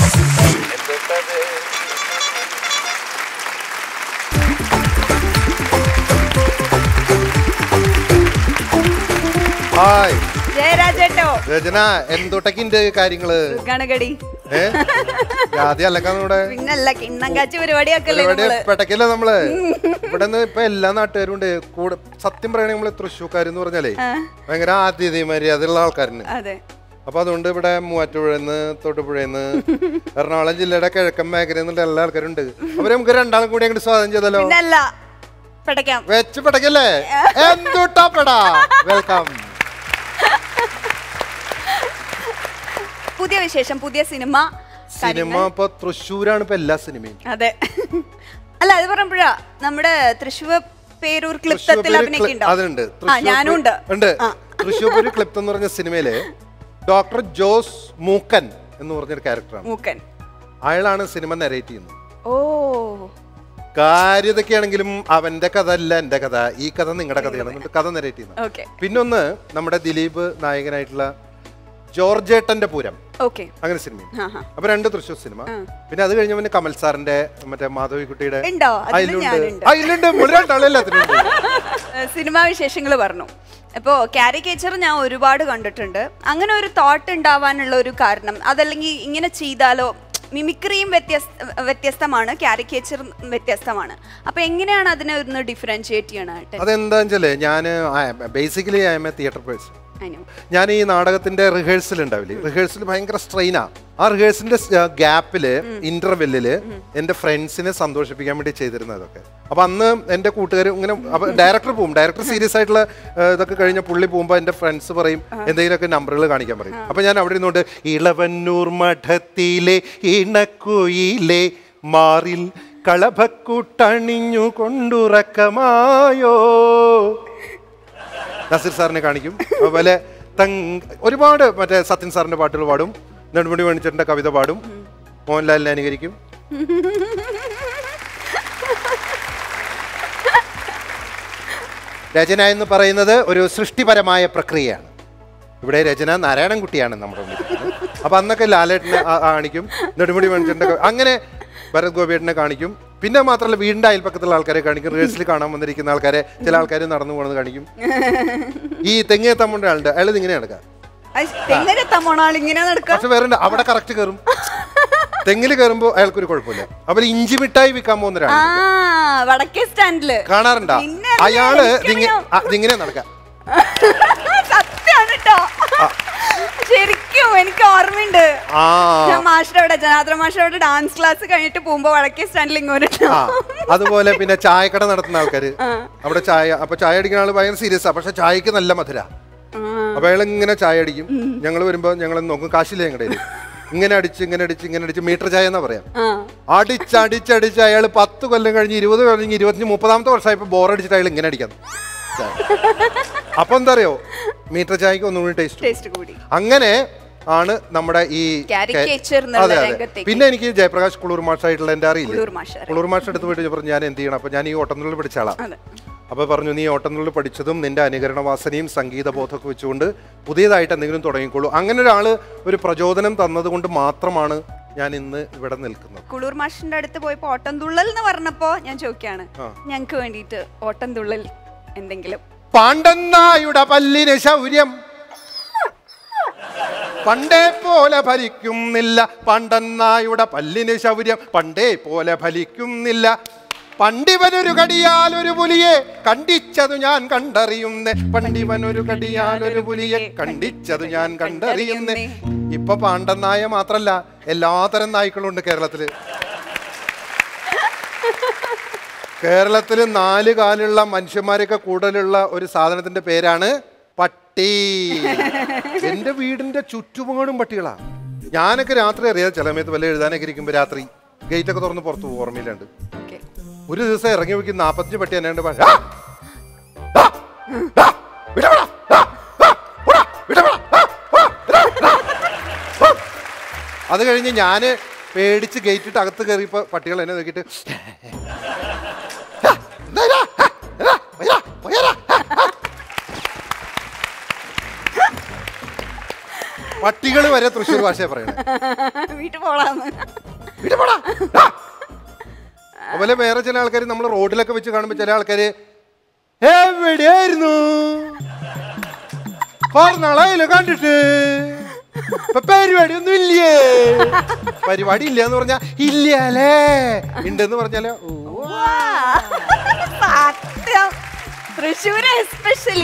Q: ഹായ്
N: ജയരാജേട്ടോ
Q: രചന എന്തൊട്ടക്കിന്റെ കാര്യങ്ങള്
N: ഗണഗടി
Q: ഏ ആദ്യം അല്ലക്കാന്നൂടെ
N: പിന്നല്ല കിണ്ണം കാച്ചി പരിപാടിയൊക്കെ അല്ലേ
Q: പരിപാടി
N: നമ്മള്
Q: പെട്ടക്കല്ലേ നമ്മള് ഇവിടെ നിന്ന് ഇപ്പൊ എല്ലാ നാട്ടുകാരും ഉണ്ട് കൂടെ സത്യം പറയണെങ്കിൽ നമ്മള് തൃശ്ശൂർക്കാരെന്ന് പറഞ്ഞാലേ
N: ആ.
Q: ഭയങ്കര ആദ്യതയും മര്യാദയുള്ള ആൾക്കാരുണ്ട്
N: അതെ
Q: അപ്പൊ അതുകൊണ്ട് ഇവിടെ മൂവാറ്റുപുഴന്ന് തൊട്ടുപുഴന്ന് എറണാകുളം ജില്ലയുടെ കിഴക്കൻ മേഖലയിൽ നിന്നുള്ള എല്ലാ ആൾക്കാരും ഉണ്ട് അവരെ നമുക്ക് രണ്ടാളും കൂടി അങ്ങോട്ട് സ്വാഗതം ചെയ്തല്ലോ
N: പിന്നല്ല പടയ്ക്കാം
Q: വെച്ച് പടക്കല്ലേ എന്തുട്ടാ പെടാ വെൽക്കം
N: പുതിയ വിശേഷം പുതിയ സിനിമ
Q: സിനിമ ഇപ്പൊ തൃശ്ശൂരാണ് ഇപ്പൊ എല്ലാ സിനിമയും
N: അതെ അല്ല അത് പറയുമ്പോഴാ നമ്മുടെ തൃശ്ശൂർ പേരൂർ ക്ലിപ്തത്തിൽ
Q: തൃശ്ശൂർ പേര്
N: അഭിനയിക്കുന്നുണ്ടോ
Q: ക്ലി- അതുണ്ട്
N: ആ
Q: തൃശ്ശൂർ
N: ഞാനും ഉണ്ട്
Q: പേ- ഉണ്ട് തൃശ്ശൂർ ഒരു ക്ലിപ്ത് എന്ന് പറഞ്ഞ സിനിമയില് ഡോക്ടർ ജോസ് മൂക്കൻ എന്ന് പറഞ്ഞൊരു ക്യാരക്ടറാണ്
N: മൂക്കൻ
Q: അയാളാണ് സിനിമ നെറേറ്റ് ചെയ്യുന്നത്
N: ഓ
Q: കാര്യതൊക്കെയാണെങ്കിലും അവന്റെ കഥ അല്ല എന്റെ കഥ ഈ കഥ നിങ്ങളുടെ കഥയാണ് എന്നിട്ട് കഥ നെറേറ്റ് ചെയ്യുന്നത്
N: ഓക്കെ
Q: പിന്നൊന്ന് നമ്മുടെ ദിലീപ് നായകനായിട്ടുള്ള ജോർജേട്ടന്റെ പൂരം
N: ഓക്കെ
Q: അങ്ങനെ സിനിമ
N: ആ, ആ.
Q: അപ്പൊ രണ്ട് തൃശ്ശൂർ സിനിമ പിന്നെ അത് കഴിഞ്ഞ പിന്നെ കമൽ സാറിന്റെ മറ്റേ മാധവിക്കുട്ടിയുടെ
N: ഉണ്ടോ? അതില്
Q: അതിലുണ്ട്
N: ഞാനുണ്ട്.
Q: ആ, ഇല്ലുണ്ട് മുഴുവൻ
N: സിനിമാ വിശേഷങ്ങൾ പറഞ്ഞു അപ്പോൾ കാരിക്കേച്ചർ ഞാൻ ഒരുപാട് കണ്ടിട്ടുണ്ട് അങ്ങനെ ഒരു തോട്ട് ഉണ്ടാവാനുള്ള ഒരു കാരണം അതല്ലെങ്കിൽ ഇങ്ങനെ ചെയ്താലോ മിമിക്രിയും വ്യത്യസ്ത വ്യത്യസ്തമാണ് കാരിക്കേച്ചറും വ്യത്യസ്തമാണ് അപ്പൊ എങ്ങനെയാണ് അതിനെ ഒന്ന് ഡിഫറൻഷിയേറ്റ് ചെയ്യണായിട്ട്
Q: അതെന്താ വെച്ചാല് ഞാൻ basically I'm a theatre person
N: അതിനു
Q: ഞാൻ ഈ നാടകത്തിന്റെ റിഹേഴ്സൽ ഉണ്ടാവില്ലേ റിഹേഴ്സൽ ഭയങ്കര സ്ട്രെയിനാ ആ റിഹേഴ്സലിന്റെ ഗ്യാപ്പില് ഇന്റർവെല്ലില് എന്റെ ഫ്രണ്ട്സിനെ സന്തോഷിപ്പിക്കാൻ വേണ്ടി ചെയ്തിരുന്നത് അതൊക്കെ അപ്പൊ അന്ന് എന്റെ കൂട്ടുകാർ ഇങ്ങനെ ഡയറക്ടർ പോകും ഡയറക്ടർ സീരിയസ് ആയിട്ടുള്ള ആ, ഇതൊക്കെ കഴിഞ്ഞ പുള്ളി പോകുമ്പോൾ എന്റെ ഫ്രണ്ട്സ് പറയും എന്തെങ്കിലുമൊക്കെ നമ്പറുകൾ കാണിക്കാൻ പറയും അപ്പൊ ഞാൻ അവിടെ ഇരുന്നുകൊണ്ട് ഇളവന്നൂർ മഠത്തിലെ ഇണക്കുയിലെ മാറിൽ കളഭക്കൂട്ടണിഞ്ഞു കൊണ്ടുറക്കമായോ നസീർ സാറിനെ കാണിക്കും അതുപോലെ തങ് ഒരുപാട് മറ്റേ സത്യൻ സാറിന്റെ പാട്ടുകൾ പാടും നെടുമുടി മണിച്ചേട്ടന്റെ കവിത പാടും മോഹൻലാലിനെ അനുകരിക്കും രചന എന്ന് പറയുന്നത് ഒരു സൃഷ്ടിപരമായ പ്രക്രിയയാണ് ഇവിടെ രചന നാരായണൻകുട്ടിയാണ് നമ്മുടെ മുന്നിൽ ഇരിക്കുന്നത്. അപ്പൊ അന്നൊക്കെ ലാലേട്ടനെ ആ- കാണിക്കും നെടുമുടി മണിച്ചേട്ടന്റെ കവി- അങ്ങനെ ഭരത് ഗോപിയേട്ടനെ കാണിക്കും പിന്നെ മാത്രമല്ല വീടിന്റെ അയൽപ്പക്കത്തുള്ള ആൾക്കാരെ കാണിക്കും റിഹേഴ്സൽ കാണാൻ വന്നിരിക്കുന്ന ആൾക്കാരെ ചില ആൾക്കാർ നടന്നു പോകുന്നത് കാണിക്കും ഈ തെങ്ങേ തമ്മുണ്ട ആളുണ്ട് അയാൾ ഇങ്ങനെ നടക്കുക
N: എങ്ങനെ തമ്മണാൾ ഇങ്ങനെ നടക്കാം
Q: പക്ഷെ വേറെ ഉണ്ട്. അവിടെ കറക്റ്റ് കയറും തെങ്ങിൽ കയറുമ്പോൾ അയാൾക്കൊരു കുഴപ്പമില്ല അവര് ഇഞ്ചി മിഠായി വിൽക്കാൻ പോകുന്ന
N: ആ
Q: ഒരാൾ
N: വടക്കേ സ്റ്റാൻഡില്
Q: കാണാറുണ്ടോ
N: പിന്നെ
Q: അയാള്
N: എനിക്കറിയാം.
Q: ഇതിങ്ങ- ആ, ഇതിങ്ങനെ നടക്കാം
N: സത്യാണ് കേട്ടോ ശരിക്കും എനിക്ക് ഓർമ്മയുണ്ട്
Q: ആ
N: ഞാൻ മാഷിന്റെ അവിടെ ജനാദ്ര മാഷിന്റെ അവിടെ ഡാൻസ് ക്ലാസ് കഴിഞ്ഞിട്ട് പോകുമ്പോ വടക്കേ സ്റ്റാൻഡിൽ ഇങ്ങോട്ട്
Q: ആ അതുപോലെ പിന്നെ ചായക്കട നടത്തുന്ന ആൾക്കാര് അവിടെ ചായ അപ്പൊ ചായ അടിക്കുന്ന ആള് ഭയങ്കര സീരിയസ് ആ പക്ഷെ ചായക്ക് നല്ല മധുര അപ്പൊ അയാൾ ഇങ്ങനെ ചായ അടിക്കും ഞങ്ങൾ വരുമ്പോ ഞങ്ങൾ നോക്കും കാശില്ലേ ഞങ്ങളുടെ കയ്യില്. ഇങ്ങനെ അടിച്ച് ഇങ്ങനെ അടിച്ച് ഇങ്ങനെ അടിച്ച് മീറ്റർ ചായ എന്നാ പറയാം അടിച്ചടിച്ചടിച്ച് അയാൾ പത്ത് കൊല്ലം കഴിഞ്ഞ് ഇരുപത് കഴിഞ്ഞ് ഇരുപത്തഞ്ച് മുപ്പതാമത്തെ വർഷമായപ്പോ ബോറടിച്ചിട്ട് അയാൾ ഇങ്ങനെ അടിക്കാം അപ്പൊ എന്താ അറിയോ മീറ്റർ ചായക്ക് ഒന്നുകൂടി ടേസ്റ്റ്
N: ടേസ്റ്റ് കൂടി
Q: അങ്ങനെ ആണ് നമ്മുടെ ഈ
N: Caricature എന്നുള്ള
Q: അതെ, അതെ.
N: രംഗത്തേക്ക്.
Q: പിന്നെ എനിക്ക് ജയപ്രകാശ് കുളൂർ മാഷായിട്ടുള്ള എൻ്റെ അറിയില്ല
N: കുളൂർ മാഷ് അറിയാം.
Q: കുളൂർ മാഷ് എടുത്ത് പോയിട്ട് പറഞ്ഞു ഞാൻ എന്ത് ചെയ്യണം അപ്പൊ ഞാൻ ഈ ഓട്ടംതുള്ളിൽ പഠിച്ച ആളാ
N: അതെ.
Q: അപ്പൊ പറഞ്ഞു നീ ഓട്ടംതുള്ളിൽ പഠിച്ചതും നിന്റെ അനുകരണ വാസനയും സംഗീത ബോധമൊക്കെ വെച്ചുകൊണ്ട് പുതിയതായിട്ട് എന്തെങ്കിലും തുടങ്ങിക്കോളൂ അങ്ങനെ ഒരാള് ഒരു പ്രചോദനം തന്നതുകൊണ്ട് മാത്രമാണ് ഞാൻ ഇന്ന് ഇവിടെ നിൽക്കുന്നത്
N: കുളൂർ മാഷിന്റെ അടുത്ത് പോയപ്പോ ഓട്ടം തുള്ളൽ എന്ന് പറഞ്ഞപ്പോ ഞാൻ ചോദിക്കാണ്
Q: ആ.
N: ഞങ്ങക്ക് വേണ്ടിയിട്ട് ഓട്ടം തുള്ളൽ എന്തെങ്കിലും
Q: പാണ്ഡന്നായുടെ പല്ലിന് ശൗര്യം പണ്ടേ പോലെ ഫലിക്കുന്നില്ല പണ്ടന്നായുടെ പല്ലിന് ശൗര്യം പണ്ടേ പോലെ ഫലിക്കുന്നില്ല പണ്ടിവനൊരു കടിയാൽ ഒരു പുലിയെ കണ്ടിച്ചതു ഞാൻ കണ്ടറിയുന്നേ പണ്ടിവനൊരു കടിയാൽ ഒരു പുലിയെ കണ്ടിച്ചതു ഞാൻ കണ്ടറിയുന്നേ ഇപ്പൊ പാണ്ടന്നായ മാത്രല്ല എല്ലാതരം നായ്ക്കളും ഉണ്ട് കേരളത്തില് കേരളത്തിൽ നാല് കാലുള്ള മനുഷ്യന്മാരൊക്കെ കൂടുതലുള്ള ഒരു സാധനത്തിന്റെ പേരാണ് പട്ടി എന്റെ വീടിന്റെ ചുറ്റുപാടും പട്ടികളാ ഞാനൊക്കെ രാത്രി അറിയാതെ ചില സമയത്ത് വല്ല എഴുതാനൊക്കെ ഇരിക്കുമ്പോ രാത്രി ഗേറ്റ് ഒക്കെ തുറന്ന് പുറത്ത് പോകും ഓർമ്മയിലുണ്ട് ഒരു ദിവസം ഇറങ്ങി വെക്കും നാപ്പത്തഞ്ച് പട്ടി എന്നെ പ- ആ! ആ! ആ! വിടവിടാ! ആ! ആ! പോടാ! വിടവിടാ! ആ! ആ! വിടാ! വിടാ! ആ! അത് കഴിഞ്ഞ് ഞാന് പേടിച്ച് ഗേറ്റ് ഇട്ട് അകത്ത് കയറിയപ്പോ പട്ടികൾ എന്നെ നോക്കിയിട്ട് പട്ടികൾ വരെ തൃശ്ശൂർ ഭാഷ പറയണേ
N: വീട്ടിൽ പോളാന്ന്
Q: അതുപോലെ വേറെ ചില ആൾക്കാർ നമ്മൾ റോഡിലൊക്കെ വെച്ച് കാണുമ്പോൾ ചില ആൾക്കാര് എവിടെയായിരുന്നു കുറെ നാളായില്ല കണ്ടിട്ട് ഇപ്പൊ പരിപാടി ഒന്നും ഇല്ലേ പരിപാടി ഇല്ല എന്ന് പറഞ്ഞാ ഇല്ലല്ലേ ഉണ്ടെന്ന് പറഞ്ഞാലോ ഓ
N: സത്യം തൃശ്ശൂര് എസ്പെഷ്യലി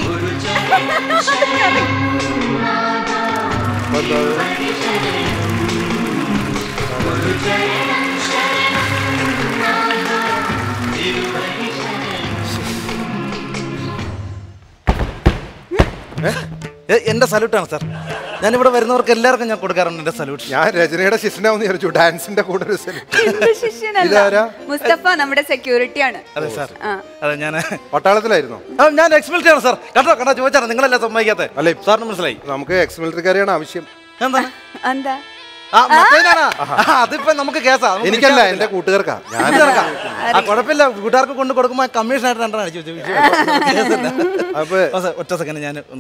C: എന്റെ സല്യൂട്ടാണ് സാർ ഞാൻ ഇവിടെ വരുന്നവർക്ക് എല്ലാവർക്കും ഞാൻ കൊടുക്കാറുണ്ട് എന്റെ സല്യൂട്ട്
Q: ഞാൻ രചനയുടെ ശിഷ്യനാവെന്ന് വിചാരിച്ചു ഡാൻസിന്റെ കൂടെ ഒരു
N: എന്റെ ശിഷ്യനല്ല
Q: ഇതാരാ?
N: മുസ്തഫ നമ്മുടെ സെക്യൂരിറ്റി ആണ്
C: അതെ സാർ
N: ആ.
C: അതെ ഞാൻ
Q: പട്ടാളത്തിലായിരുന്നോ
C: ആ, ഞാൻ എക്സ് മിലിറ്ററി ആണ് സാർ കണ്ടോ കണ്ടോ ചോദിച്ചാണ് നിങ്ങളല്ലേ സമ്മതിക്കാത്ത
Q: അല്ലെ
C: സാറിന് മനസ്സിലായി
Q: നമുക്ക് എക്സ് മിലിറ്ററിക്കാരെയാണ് ആവശ്യം
C: എന്താണ്
N: എന്താ
R: ആ മറ്റേനാണ് അതിപ്പോ നമുക്ക് കേസാ നമുക്ക്
Q: എനിക്കല്ല
R: വിളിക്കാൻ
Q: എന്റെ കൂട്ടുകാർക്കാ ഞാൻ
R: കൂട്ടുകാർക്കാ? ആ കുഴപ്പമില്ല കൂട്ടുകാർക്ക് കൊണ്ട് കൊടുക്കുമ്പോ കമ്മീഷൻ ആയിട്ട് രണ്ടെണ്ണം അടിച്ചു വെച്ചു
Q: അപ്പൊ
R: ഒറ്റ സെക്കൻഡ് ഞാൻ ഒന്ന്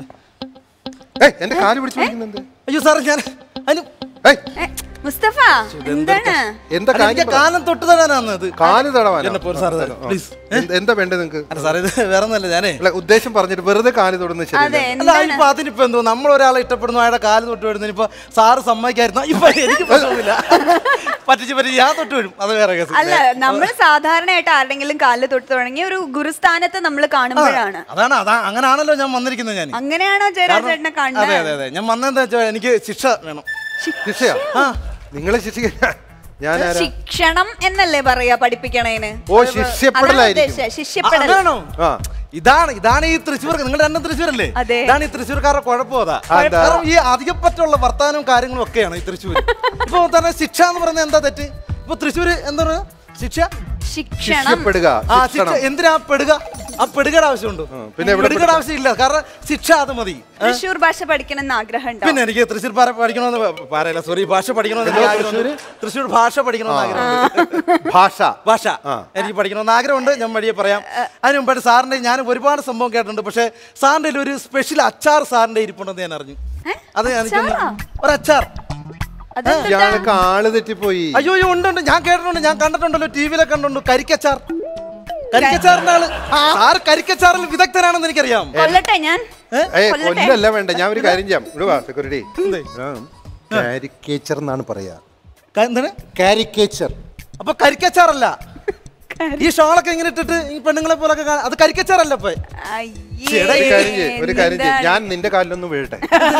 Q: ഏയ് എന്റെ കാല് പിടിച്ചു പിടിക്കുന്നുണ്ട്
R: അയ്യോ സാറേ ഞാൻ അതിന്
N: മുസ്തഫ എന്താണ്
Q: എന്താ
R: അല്ല, എനിക്ക്
Q: കാര്യം പറ.
R: കാലം തൊട്ട് തരാനാണ് ഇത്
Q: കാല് തടവാനോ?
R: എന്നെ പോലെ സാറ് തരാം
Q: ആ.
R: പ്ലീസ്
Q: എന്ത്- എന്താ വേണ്ടത് നിങ്ങക്ക്
R: അല്ല സാറേ ഇത് വേറെ ഒന്നല്ല ഞാനേ
Q: അല്ല ഉദ്ദേശം പറഞ്ഞിട്ട് വെറുതെ കാല് തൊടുന്നത് ശരിയല്ല
R: അല്ല ഇപ്പൊ അതിനിപ്പോ എന്തോ നമ്മൾ ഒരാളെ ഇഷ്ടപ്പെടുന്നു അയാളുടെ കാല് തൊട്ട് വീഴുന്നതിന് ഇപ്പൊ സാറ് സമ്മതിക്കായിരുന്നു ഇപ്പൊ എനിക്ക് പ്രശ്നമില്ല പറ്റിച്ച് പറ്റിച്ച് ഞാൻ തൊട്ട് വീഴും അത് വേറെ കേസ്
N: അല്ല നമ്മൾ സാധാരണയായിട്ട് ആരുടെങ്കിലും കാലിൽ തൊട്ട് തുടങ്ങി ഒരു ഗുരുസ്ഥാനത്ത് നമ്മൾ കാണുമ്പോഴാണ്
R: അതാണ് അതാ അങ്ങനാണല്ലോ ഞാൻ വന്നിരിക്കുന്നത് ഞാൻ
N: അങ്ങനെയാണോ ജയരാജേട്ടനെ
R: അതെ
N: കാണുന്നത്
R: അതെ അതെ ഞാൻ വന്നതെന്താ വെച്ചാൽ എനിക്ക് ശിക്ഷ വേണം
Q: ശിക്ഷയാ നിങ്ങളെ ശിക്ഷിക്കാൻ ഞാൻ ആരാ?
N: ശിക്ഷണം എന്നല്ലേ പറയാ പഠിപ്പിക്കണേന്
Q: ഓ, ശിഷ്യപ്പെടലായിരിക്കും.
N: അതാണ് ഉദ്ദേശിച്ചത്, ശിഷ്യപ്പെടൽ
R: അതാണോ
Q: ആ
R: ഇതാണ് ഇതാണ് ഈ തൃശ്ശൂർ നിങ്ങൾ രണ്ടും തൃശ്ശൂരല്ലേ
N: അതെ.
R: ഇതാണ് ഈ തൃശ്ശൂർക്കാരുടെ കുഴപ്പം അതാ
Q: അതെന്താ?
R: കാരണം ഈ അധികപ്പറ്റുള്ള വർത്താനവും കാര്യങ്ങളും ഒക്കെയാണ് ഈ തൃശ്ശൂർ ഇപ്പൊ തന്നെ ശിക്ഷ എന്ന് പറയുന്നത് എന്താ തെറ്റ് ഇപ്പൊ തൃശ്ശൂർ എന്താ പറയുക ശിക്ഷ
N: ശിക്ഷണം
Q: ശിക്ഷപ്പെടുക
R: ആ ശിക്ഷ
Q: ശിക്ഷണം.
R: എന്തിനാ പെടുക ആ പെടുകയുടെ ആവശ്യമുണ്ടോ
Q: പിന്നെ എവിടെ
R: പെടുകയുടെ ആവശ്യമില്ല കാരണം ശിക്ഷ അത് മതി
N: തൃശ്ശൂർ ഭാഷ പഠിക്കണം എന്ന് ആഗ്രഹം ഉണ്ടോ
R: പിന്നെ എനിക്ക് തൃശ്ശൂർ പാര പഠിക്കണമെന്ന് പ- പാരല്ല സോറി ഭാഷ പഠിക്കണമെന്ന് എനിക്ക് ആഗ്രഹമുണ്ട് തൃശ്ശൂർ ഭാഷ പഠിക്കണമെന്ന് ആഗ്രഹമുണ്ട്
Q: ഭാഷ
R: ഭാഷ എനിക്ക് പഠിക്കണമെന്ന് ആഗ്രഹമുണ്ട് ഞാൻ വഴിയെ പറയാം അതിന് മുമ്പായിട്ട് സാറിന്റെ ഞാൻ ഒരുപാട് സംഭവം കേട്ടിട്ടുണ്ട് പക്ഷേ സാറിന്റെ കയ്യിൽ ഒരു സ്പെഷ്യൽ അച്ചാർ സാറിന്റെ ഇരിപ്പുണ്ടെന്ന് ഞാൻ അറിഞ്ഞു അത് എനിക്കൊന്ന് ഒരു അച്ചാർ
Q: ഇയാൾക്ക് ആള് തെറ്റിപ്പോയി
R: അയ്യോ അയ്യോ ഉണ്ട് ഉണ്ട് ഞാൻ കേട്ടിട്ടുണ്ട് ഞാൻ കണ്ടിട്ടുണ്ടല്ലോ ടി വിയിലൊക്കെ കണ്ടുണ്ട് കരിക്കച്ചാർ കരിക്കച്ചാറിന്റെ ആള് സാർ കരിക്കച്ചാറിൽ വിദഗ്ധനാണെന്ന് എനിക്കറിയാം
N: കൊല്ലട്ടെ ഞാൻ
Q: ഏ
N: കൊല്ലട്ടെ?
Q: കൊല്ലല്ല വേണ്ട ഞാൻ ഒരു കാര്യം ചെയ്യാം ഇവിടെ വാ സെക്യൂരിറ്റി കാരിക്കേച്ചർ എന്നാണ് പറയാ
R: എന്താണ്
Q: കാരിക്കേച്ചർ
R: അപ്പൊ കരിക്കച്ചാറല്ല ഈ ഷോളൊക്കെ ഇങ്ങനെ ഇട്ടിട്ട് ഈ പെണ്ണുങ്ങളെ പോലൊക്കെ കാണാൻ അത് കരിക്കച്ചാറല്ല ഇപ്പൊ
N: അയ്യേ,
Q: ഒരു കാര്യം ചെയ്യ് ഒരു കാര്യം ചെയ്യ്
N: എന്താണ്?
Q: ഞാൻ നിന്റെ കാലിലൊന്ന് വീഴട്ടെ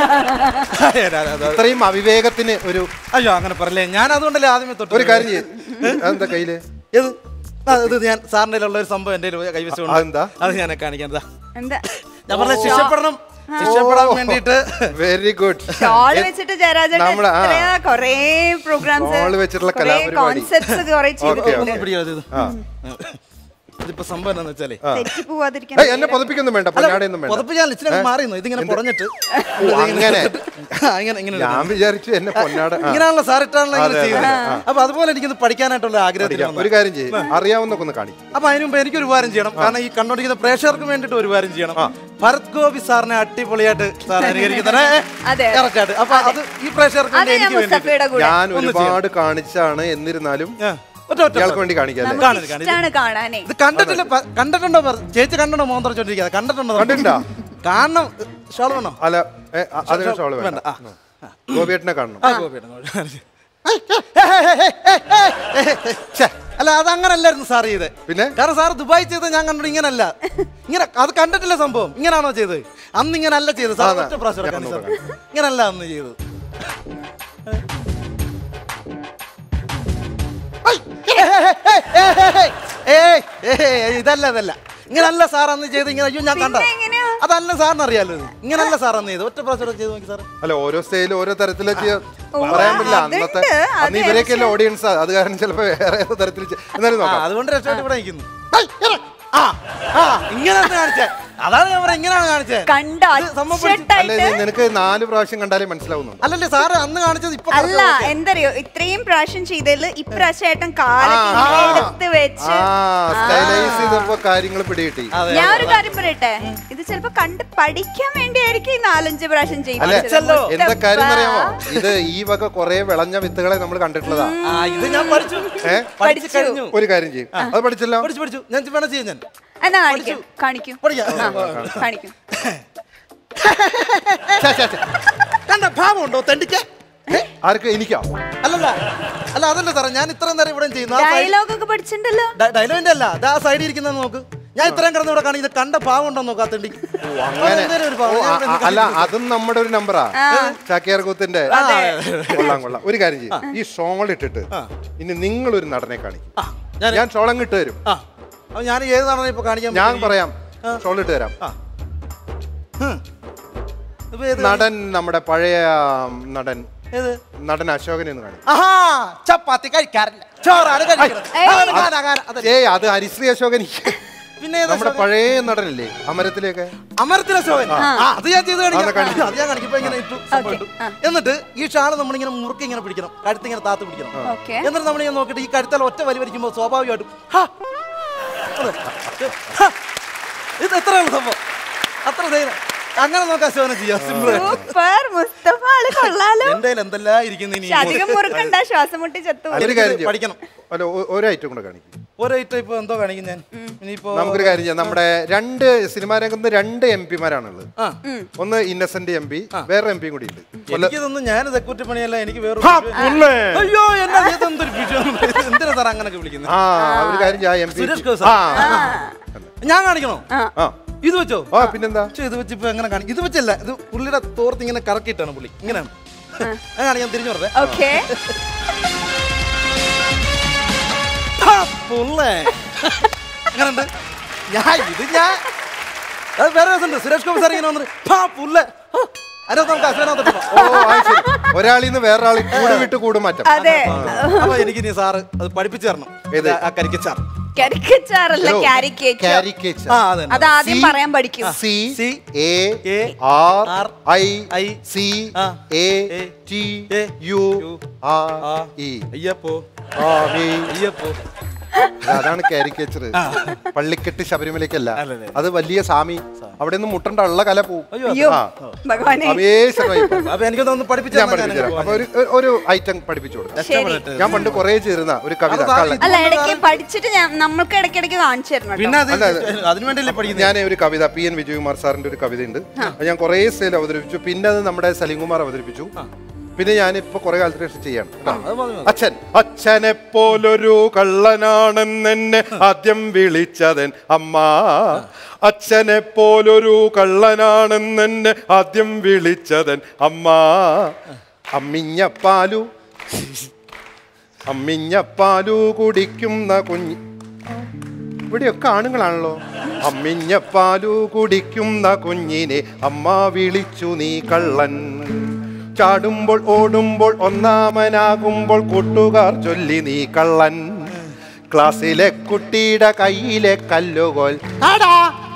Q: ഇത്രയും അവിവേകത്തിന് ഒരു
R: അയ്യോ അങ്ങനെ പറയല്ലേ ഞാൻ അതുകൊണ്ടല്ലേ ആദ്യമേ തൊട്ട്
Q: ഒരു കാര്യം ചെയ്യ് എന്താ കയ്യില്
R: ഏത് ആ, ഇത് ഞാൻ സാറിന്റെ ഉള്ള ഒരു സംഭവം എന്റെ കൈവശമുണ്ട്
Q: അതെന്താ?
R: അത് ഞാൻ കാണിക്കാം ദാ.
N: എന്താ
R: ഞാൻ പറഞ്ഞ ശിക്ഷപ്പെടണം ശിക്ഷപ്പെടാൻ വേണ്ടിയിട്ട്
Q: വെരി ഗുഡ്
N: ഷോൾ വെച്ചിട്ട് ജയരാജേട്ടൻ
Q: നമ്മള്, ആ.
N: എത്രയാ കൊറേ പ്രോഗ്രാംസ്
Q: ഷോൾ വെച്ചിട്ടുള്ള കലാപരിപാടി.
N: കോൺസെപ്റ്റ്സ് കുറെ
Q: ഓക്കേ, ഓക്കേ.
N: ചെയ്തിട്ടുണ്ട്
R: പിടിയോ ഇത്
Q: ആ.
R: ഇതിപ്പോ സംഭവം എന്താന്ന് വെച്ചാലേ
N: തെറ്റി പോവാതിരിക്കാൻ
Q: ഏയ്, എന്നെ പതപ്പിക്കൊന്നും വേണ്ട പൊന്നാടയൊന്നും വേണ്ട
R: പുതപ്പ് ഞാൻ ഇച്ചിരി
Q: ഏ?
R: മാറിയുന്നു ഇതിങ്ങനെ
Q: എന്ത്?
R: പുറഞ്ഞിട്ട്
Q: ഓ, അങ്ങനെ
R: ഇങ്ങനെ ഇങ്ങനെ
Q: ഞാൻ വിചാരിച്ചു എന്നെ പൊന്നാട ആ.
R: ഇങ്ങനെയാണല്ലോ സാർ ഇട്ടാണല്ലോ ഇങ്ങനെ
Q: അതെ, അതെ,
R: ചെയ്യുന്നത്
Q: ആ.
R: അപ്പൊ അതുപോലെ എനിക്കൊന്ന് പഠിക്കാനായിട്ടുള്ള ആഗ്രഹത്തിന്
Q: പഠിക്കാം.
R: വന്നതാ.
Q: ഒരു കാര്യം ചെയ്യും അറിയാവുന്നൊക്കെ ഒന്ന് കാണിക്കും
R: അപ്പൊ അതിന് മുമ്പ് എനിക്കൊരു ഉപകാരം ചെയ്യണം കാരണം ഈ കണ്ടോണ്ടിരിക്കുന്ന പ്രേക്ഷകർക്ക് വേണ്ടിട്ട് ഒരു ഉപകാരം ചെയ്യണം ഭരത് ഗോപി സാറിനെ അടിപൊളിയായിട്ട് സാർ അനുകരിക്കുന്നേ
N: അതെ.
R: കറക്റ്റ് ആയിട്ട് അപ്പൊ അത് ഈ പ്രേക്ഷകർക്ക്
N: അത്
R: വേണ്ടി
N: ഞാൻ
R: എനിക്ക്
N: മുസ്തഫയുടെ
R: വേണ്ടിയിട്ട്
N: കൂടെ
Q: ഞാൻ
R: ഒന്ന്
Q: ഒരുപാട് കാണിച്ചാണ് എന്നിരുന്നാലും
R: ഒറ്റ ഒറ്റ
Q: ഇയാൾക്ക് വേണ്ടി കാണിക്കാം അല്ലേ?
R: കാണരുത്, കാണരുത്.
N: ഇഷ്ടാണ് കാണാനേ
R: ഇത് കണ്ടിട്ടില്ല പ- കണ്ടിട്ടുണ്ടോ പറ- ചേച്ചി കണ്ടിട്ടുണ്ടോ മോൻ തുറച്ചോണ്ടിരിക്കാതെ കണ്ടിട്ടുണ്ടോ
Q: കണ്ടിട്ടുണ്ടോ?
R: കാണണം ഷോൾ വേണോ
Q: അല്ല ഏ, അ- അതിന് ഷോള് വേണ്ട
R: വേണ്ട, ആ.
Q: ഗോപിയേട്ടനെ കാണണം
R: ആ, ഗോപിയേട്ടൻ, ഗോപിയേട്ടൻ. ഛെ, അല്ല അത് അങ്ങനല്ലായിരുന്നു സാർ ചെയ്ത്
Q: പിന്നെ
R: കാരണം സാർ ദുബായ് ചെയ്ത് ഞാൻ കണ്ടു ഇങ്ങനല്ല ഇങ്ങനെ അത് കണ്ടിട്ടില്ല സംഭവം ഇങ്ങനാണോ ചെയ്തത് അന്ന് ഇങ്ങനല്ല ചെയ്തത് സാർ
Q: ആ,
R: ഒറ്റ പ്രാവശ്യം
Q: ഞാൻ
R: കാണിച്ചു
Q: നോക്കാം.
R: സാർ. ഇങ്ങനല്ല അന്ന് ചെയ്തത് ഏയ്, ഏയ്, ഇതല്ല ഇതല്ല ഇങ്ങനല്ല സാർ അന്ന് ചെയ്ത് ഇങ്ങനെ അയ്യോ ഞാൻ കണ്ട അതല്ല സാറിന് അറിയാലോ ഇത് ഇങ്ങനല്ല സാർ അന്ന് ചെയ്ത് ഒറ്റ പ്രാവശ്യം ചെയ്ത് നോക്കി സാർ
Q: അല്ല ഓരോ സ്റ്റൈലും ഓരോ തരത്തിലെ ചെയ്യാൻ
N: ഓ,
Q: പറയാൻ പറ്റില്ല
N: അതുണ്ട്,
Q: അന്നത്തെ
N: അത്
Q: അന്ന് ഇവരെയൊക്കെയല്ലേ ഓഡിയൻസ് അത് കാരണം ചിലപ്പോ വേറെ ഏതോ തരത്തിൽ ചെയ്യ- എന്നാലും നോക്കാം
R: അതുകൊണ്ട് രക്ഷപ്പെട്ട് ഇവിടെ നിൽക്കുന്നു ആ ആ ഇങ്ങനെ കാണിച്ചേ അതാണ് ഞാൻ പറയാം ഇങ്ങനെയാണ് കാണിച്ചേ
N: കണ്ട
R: ഇത് സംഭവം
N: അച്ചട്ടായിട്ട്
Q: അല്ല ഇത് നിനക്ക് നാല് പ്രാവശ്യം കണ്ടാലേ മനസ്സിലാവുന്നുണ്ട്
R: അല്ലല്ലേ സാറ് അന്ന് കാണിച്ചത് ഇപ്പൊ
N: അല്ല എന്തറിയോ ഇത്രയും പ്രാവശ്യം ചെയ്തതിൽ ഇപ്രാവശ്യം ഏട്ടൻ കാലൊക്കെ
Q: ആ,
N: ഇങ്ങനെ
Q: ആ.
N: എടുത്ത് വെച്ച്
Q: ആ സ്റ്റൈലൈസ് ചെയ്തപ്പോ കാര്യങ്ങൾ പിടികിട്ടി
N: ഞാൻ ഒരു കാര്യം പറയട്ടെ ഇത് ചിലപ്പോ കണ്ട് പഠിക്കാൻ വേണ്ടിയായിരിക്കും ഈ നാലഞ്ച് പ്രാവശ്യം
Q: അല്ലെ
N: ചെയ്യിപ്പിച്ചത്.
Q: എന്താ കാര്യം
N: മുസ്തഫ.
Q: അറിയാമോ ഇത് ഈ വക കുറെ വിളഞ്ഞ വിത്തുകളെ നമ്മൾ കണ്ടിട്ടുള്ളതാ
R: ആ ഇത് ഞാൻ പഠിച്ചു
Q: ഏ
R: പഠിച്ചു കഴിഞ്ഞു
Q: ഒരു കാര്യം ചെയ്യും അത് പഠിച്ചല്ലോ
R: പഠിച്ചു പഠിച്ചു ഞാൻ വേണം ചെയ്യാൻ ഞാൻ
N: എന്നാ കാണിക്കൂ കാണിക്കൂ
R: പഠിക്കാം
N: ആ, കാണിക്കൂ
R: കണ്ട ഭാവമുണ്ടോ തെണ്ടിക്ക്
Q: ആർക്ക് എനിക്കോ
R: അല്ലല്ല അല്ല അതല്ല സാറേ ഞാൻ ഇത്രയും നേരം ഇവിടെ ചെയ്യുന്നു ആ side-
N: ഡയലോഗ് ഒക്കെ പഠിച്ചിട്ടുണ്ടല്ലോ
R: ഡ- ഡയലോഗിന്റെ അല്ല അത് ആ സൈഡിൽ ഇരിക്കുന്നത് നോക്ക് ഞാൻ ഇത്രയും കിടന്ന് ഇവിടെ കാണിക്കുന്നത് കണ്ട ഭാവം ഉണ്ടോ നോക്കാ തെണ്ടി
Q: അങ്ങനെ
R: അതെന്തേലും ഒരു ഭാവം.
Q: ഓ,
R: ഞാൻ
Q: ആ,
R: ഇവിടെ
Q: ആ, അല്ല
R: കാണിക്കുന്നു.
Q: അതും നമ്മുടെ ഒരു നമ്പറാ ചാക്യാർ കൂത്തിന്റെ കൊള്ളാം കൊള്ളാം ഒരു കാര്യം ചെയ്യും ഈ ഷോൾ ഇട്ടിട്ട് ഇനി നിങ്ങൾ ഒരു നടനെ കാണിക്കും ഞാൻ ഷോളം ഇട്ട് തരും
R: ആ അപ്പൊ ഞാൻ ഏത് നടനെ ഇപ്പൊ കാണിക്കാൻ
Q: ഞാൻ
R: പറ്റും?
Q: പറയാം ഷോൾ ഇട്ട് തരാം
R: ഇപ്പൊ ഏത്
Q: നടൻ നമ്മുടെ പഴയ നടൻ
R: ഏത്
Q: നടൻ അശോകനെ ഒന്ന് കാണിക്കും
R: ആഹാ ചപ്പാത്തി കഴിക്കാറില്ല ചോറാണ് കഴിക്കുന്നത് അതാണ് ഗാന, ഗാന. അതല്ലേ?
Q: ഏയ് അത് ഹരിശ്രീ അശോകൻ
R: പിന്നെ ഏതാ
Q: നമ്മുടെ
R: ശോകൻ?
Q: പഴയ നടനല്ലേ അമരത്തിലേക്ക്
R: അമരത്തിലെ ശോകൻ
Q: ആ.
R: ആ, അത് ഞാൻ ചെയ്ത്
Q: അതൊന്ന്
R: കാണിക്കാം
Q: കാണിക്ക്.
R: അത് ഞാൻ കാണിക്കും ഇപ്പൊ ഇങ്ങനെ ഇട്ടു സംഭവം ഇട്ടു. എന്നിട്ട് ഈ ഷാള് നമ്മളിങ്ങനെ മുറുക്കി ഇങ്ങനെ പിടിക്കണം കഴുത്ത് ഇങ്ങനെ താത്ത് പിടിക്കണം
N: ഓക്കേ.
R: എന്നിട്ട് നമ്മളിങ്ങനെ നോക്കിയിട്ട് ഈ കഴുത്തൽ ഒറ്റ വലി വലിക്കുമ്പോൾ സ്വാഭാവികമായിട്ടും ഹാ, അതെ. ഹാ, ഇത് എത്രയാണ് സംഭവം അത്ര ധൈര്യം അങ്ങനെ നോക്കാൻ ശോഭന ചെയ്യാം സിമ്പിൾ
N: സൂപ്പർ മുസ്തഫ ആള് കൊള്ളാലോ
R: എന്റെ കയ്യിൽ എന്തെല്ലാം ഇരിക്കുന്നു ഇനി
N: പക്ഷെ അധികം മുറുക്കണ്ട ശ്വാസം മുട്ടി ചത്തു
Q: ഒരു കാര്യം ചെയ്യാം.
R: പഠിക്കണം
Q: അല്ല ഒ- ഒരു ഐറ്റം കൂടെ കാണിക്കും
R: ഒരു ഐറ്റം ഇപ്പൊ എന്തോ കാണിക്കും ഞാൻ ഇനിയിപ്പോ
Q: നമുക്കൊരു കാര്യം ചെയ്യാം നമ്മുടെ രണ്ട് സിനിമാ രംഗത്ത് രണ്ട് എം പിമാരാണുള്ളത് ഒന്ന് ഇന്നസെന്റ് എം പി വേറെ എം പിയും കൂടി ഉണ്ട്
R: എനിക്കിതൊന്നും ഞാൻ സെക്യൂരിറ്റി പണിയല്ല എനിക്ക് വേറെ
Q: ഹാ, പുള്ളേ.
R: അയ്യോ എന്നാ ഇത് എന്തൊരു വിഷയം എന്തിനാ സാർ അങ്ങനൊക്കെ വിളിക്കുന്നത്
Q: ആ ഒരു കാര്യം ചെയ്യാം M P
R: Suresh Gopi sir. ഞാൻ കാണിക്കണോ
Q: ആ
R: ഇത് വെച്ചോ
Q: ആ പിന്നെന്താ
R: പക്ഷേ ഇത് വെച്ച് ഇപ്പൊ എങ്ങനെ കാണിക്കും ഇത് വെച്ചല്ല ഇത് പുള്ളിയുടെ തോർത്ത് ഇങ്ങനെ കറക്കിയിട്ടാണ് പുള്ളി ഇങ്ങനെയാണ് ഞാൻ കാണിക്കാൻ തിരിഞ്ഞു പറഞ്ഞേ
N: ഓക്കേ
R: പുള്ളേ അങ്ങനെയുണ്ട് ഞാൻ ഇത് ഞാൻ അത് വേറെ ദിവസമുണ്ട് സുരേഷ് ഗോപി സാർ ഇങ്ങനെ വന്നിട്ട് "ഹാ, പുള്ളേ ഹോ, അതിനകത്ത് നമുക്ക് അസുഖം
Q: ഓ ആ ശരി ഒരാളിൽ നിന്ന് വേറൊരാളിൽ കൂടി വിട്ട് കൂടും മാറ്റം
N: അതെ
R: അപ്പൊ എനിക്ക് നീ സാറ് അത് പഠിപ്പിച്ചു തരണം
Q: ഏത്?
R: ആ കരിക്കച്ചാർ
N: കരിക്കച്ചാറല്ല
Q: ഹലോ,
N: ക്യാരിക്കേച്ചർ
Q: caricature.
R: ആ അതെ
N: അത് ആദ്യം
Q: സി-
N: പറയാൻ പഠിക്കും
Q: C
R: C
Q: A
R: A
Q: R
R: R
Q: I
R: I
Q: C
R: ആ
Q: A
R: A
Q: T
R: A
Q: U
R: U
Q: R
R: ആ
Q: ഇ
R: അയ്യപ്പോ
Q: ആ മീ
R: അയ്യപ്പോ
Q: അതാണ് കാരിക്കേച്ചർ പള്ളിക്കെട്ട് ശബരിമലയ്ക്കല്ല
R: അല്ലല്ലേ.
Q: അത് വലിയ സ്വാമി അവിടെ നിന്ന് മുട്ടണ്ട ഉള്ള കല പോവും
N: അയ്യോ
Q: ആ.
N: ഭഗവാനെ
Q: അപേക്ഷമായി പോകും.
R: അപ്പൊ എനിക്കൊന്ന് പഠിപ്പിച്ചു
Q: ഞാൻ പഠിപ്പിച്ചു തരാം അപ്പൊ ഒരു ഒരു ഐറ്റം പഠിപ്പിച്ചു കൊടുക്കാം
N: ശരി
Q: ഞാൻ പണ്ട് കുറേ ചേരുന്ന ഒരു കവിത
R: അത്
Q: കള്ളൻ
N: അല്ല ഇടയ്ക്ക് പഠിച്ചിട്ട് ഞാൻ നമ്മൾക്ക് ഇടയ്ക്കിടയ്ക്ക് കാണിച്ചു തരണം
R: പിന്നെ
N: കേട്ടോ.
R: അത് അതിനു വേണ്ടിയല്ലേ പഠിക്കുന്നത്
Q: ഞാൻ ഒരു കവിത പി എൻ വിജയകുമാർ സാറിന്റെ ഒരു കവിതയുണ്ട് അത് ഞാൻ കുറേ സ്റ്റൈൽ അവതരിപ്പിച്ചു പിന്നെ അത് നമ്മുടെ സലീംകുമാർ അവതരിപ്പിച്ചു പിന്നെ ഞാനിപ്പോ കുറെ കാലത്തിന് ശേഷം ചെയ്യാണ് കേട്ടോ.
R: അത് മതി, മതി.
Q: അച്ഛൻ അച്ഛനെ പോലൊരു കള്ളനാണെന്നെന്നെ ആദ്യം വിളിച്ചതൻ അമ്മ അച്ഛനെ പോലൊരു കള്ളനാണെന്നെന്നെ ആദ്യം വിളിച്ചതൻ അമ്മ അമ്മിഞ്ഞപ്പാലു അമ്മിഞ്ഞപ്പാലു കുടിക്കുന്ന കുഞ്ഞ് ഇവിടെയൊക്കെ ആണുങ്ങളാണല്ലോ അമ്മിഞ്ഞപ്പാലു കുടിക്കുന്ന കുഞ്ഞിനെ അമ്മ വിളിച്ചു നീ കള്ളൻ ചാടുമ്പോൾ ഓടുമ്പോൾ ഒന്നാമനാകുമ്പോൾ കൂട്ടുകാർ ചൊല്ലി നീ കള്ളൻ ക്ലാസ്സിലെ കുട്ടിയുടെ കയ്യിലെ കല്ലുകോൽ താടാ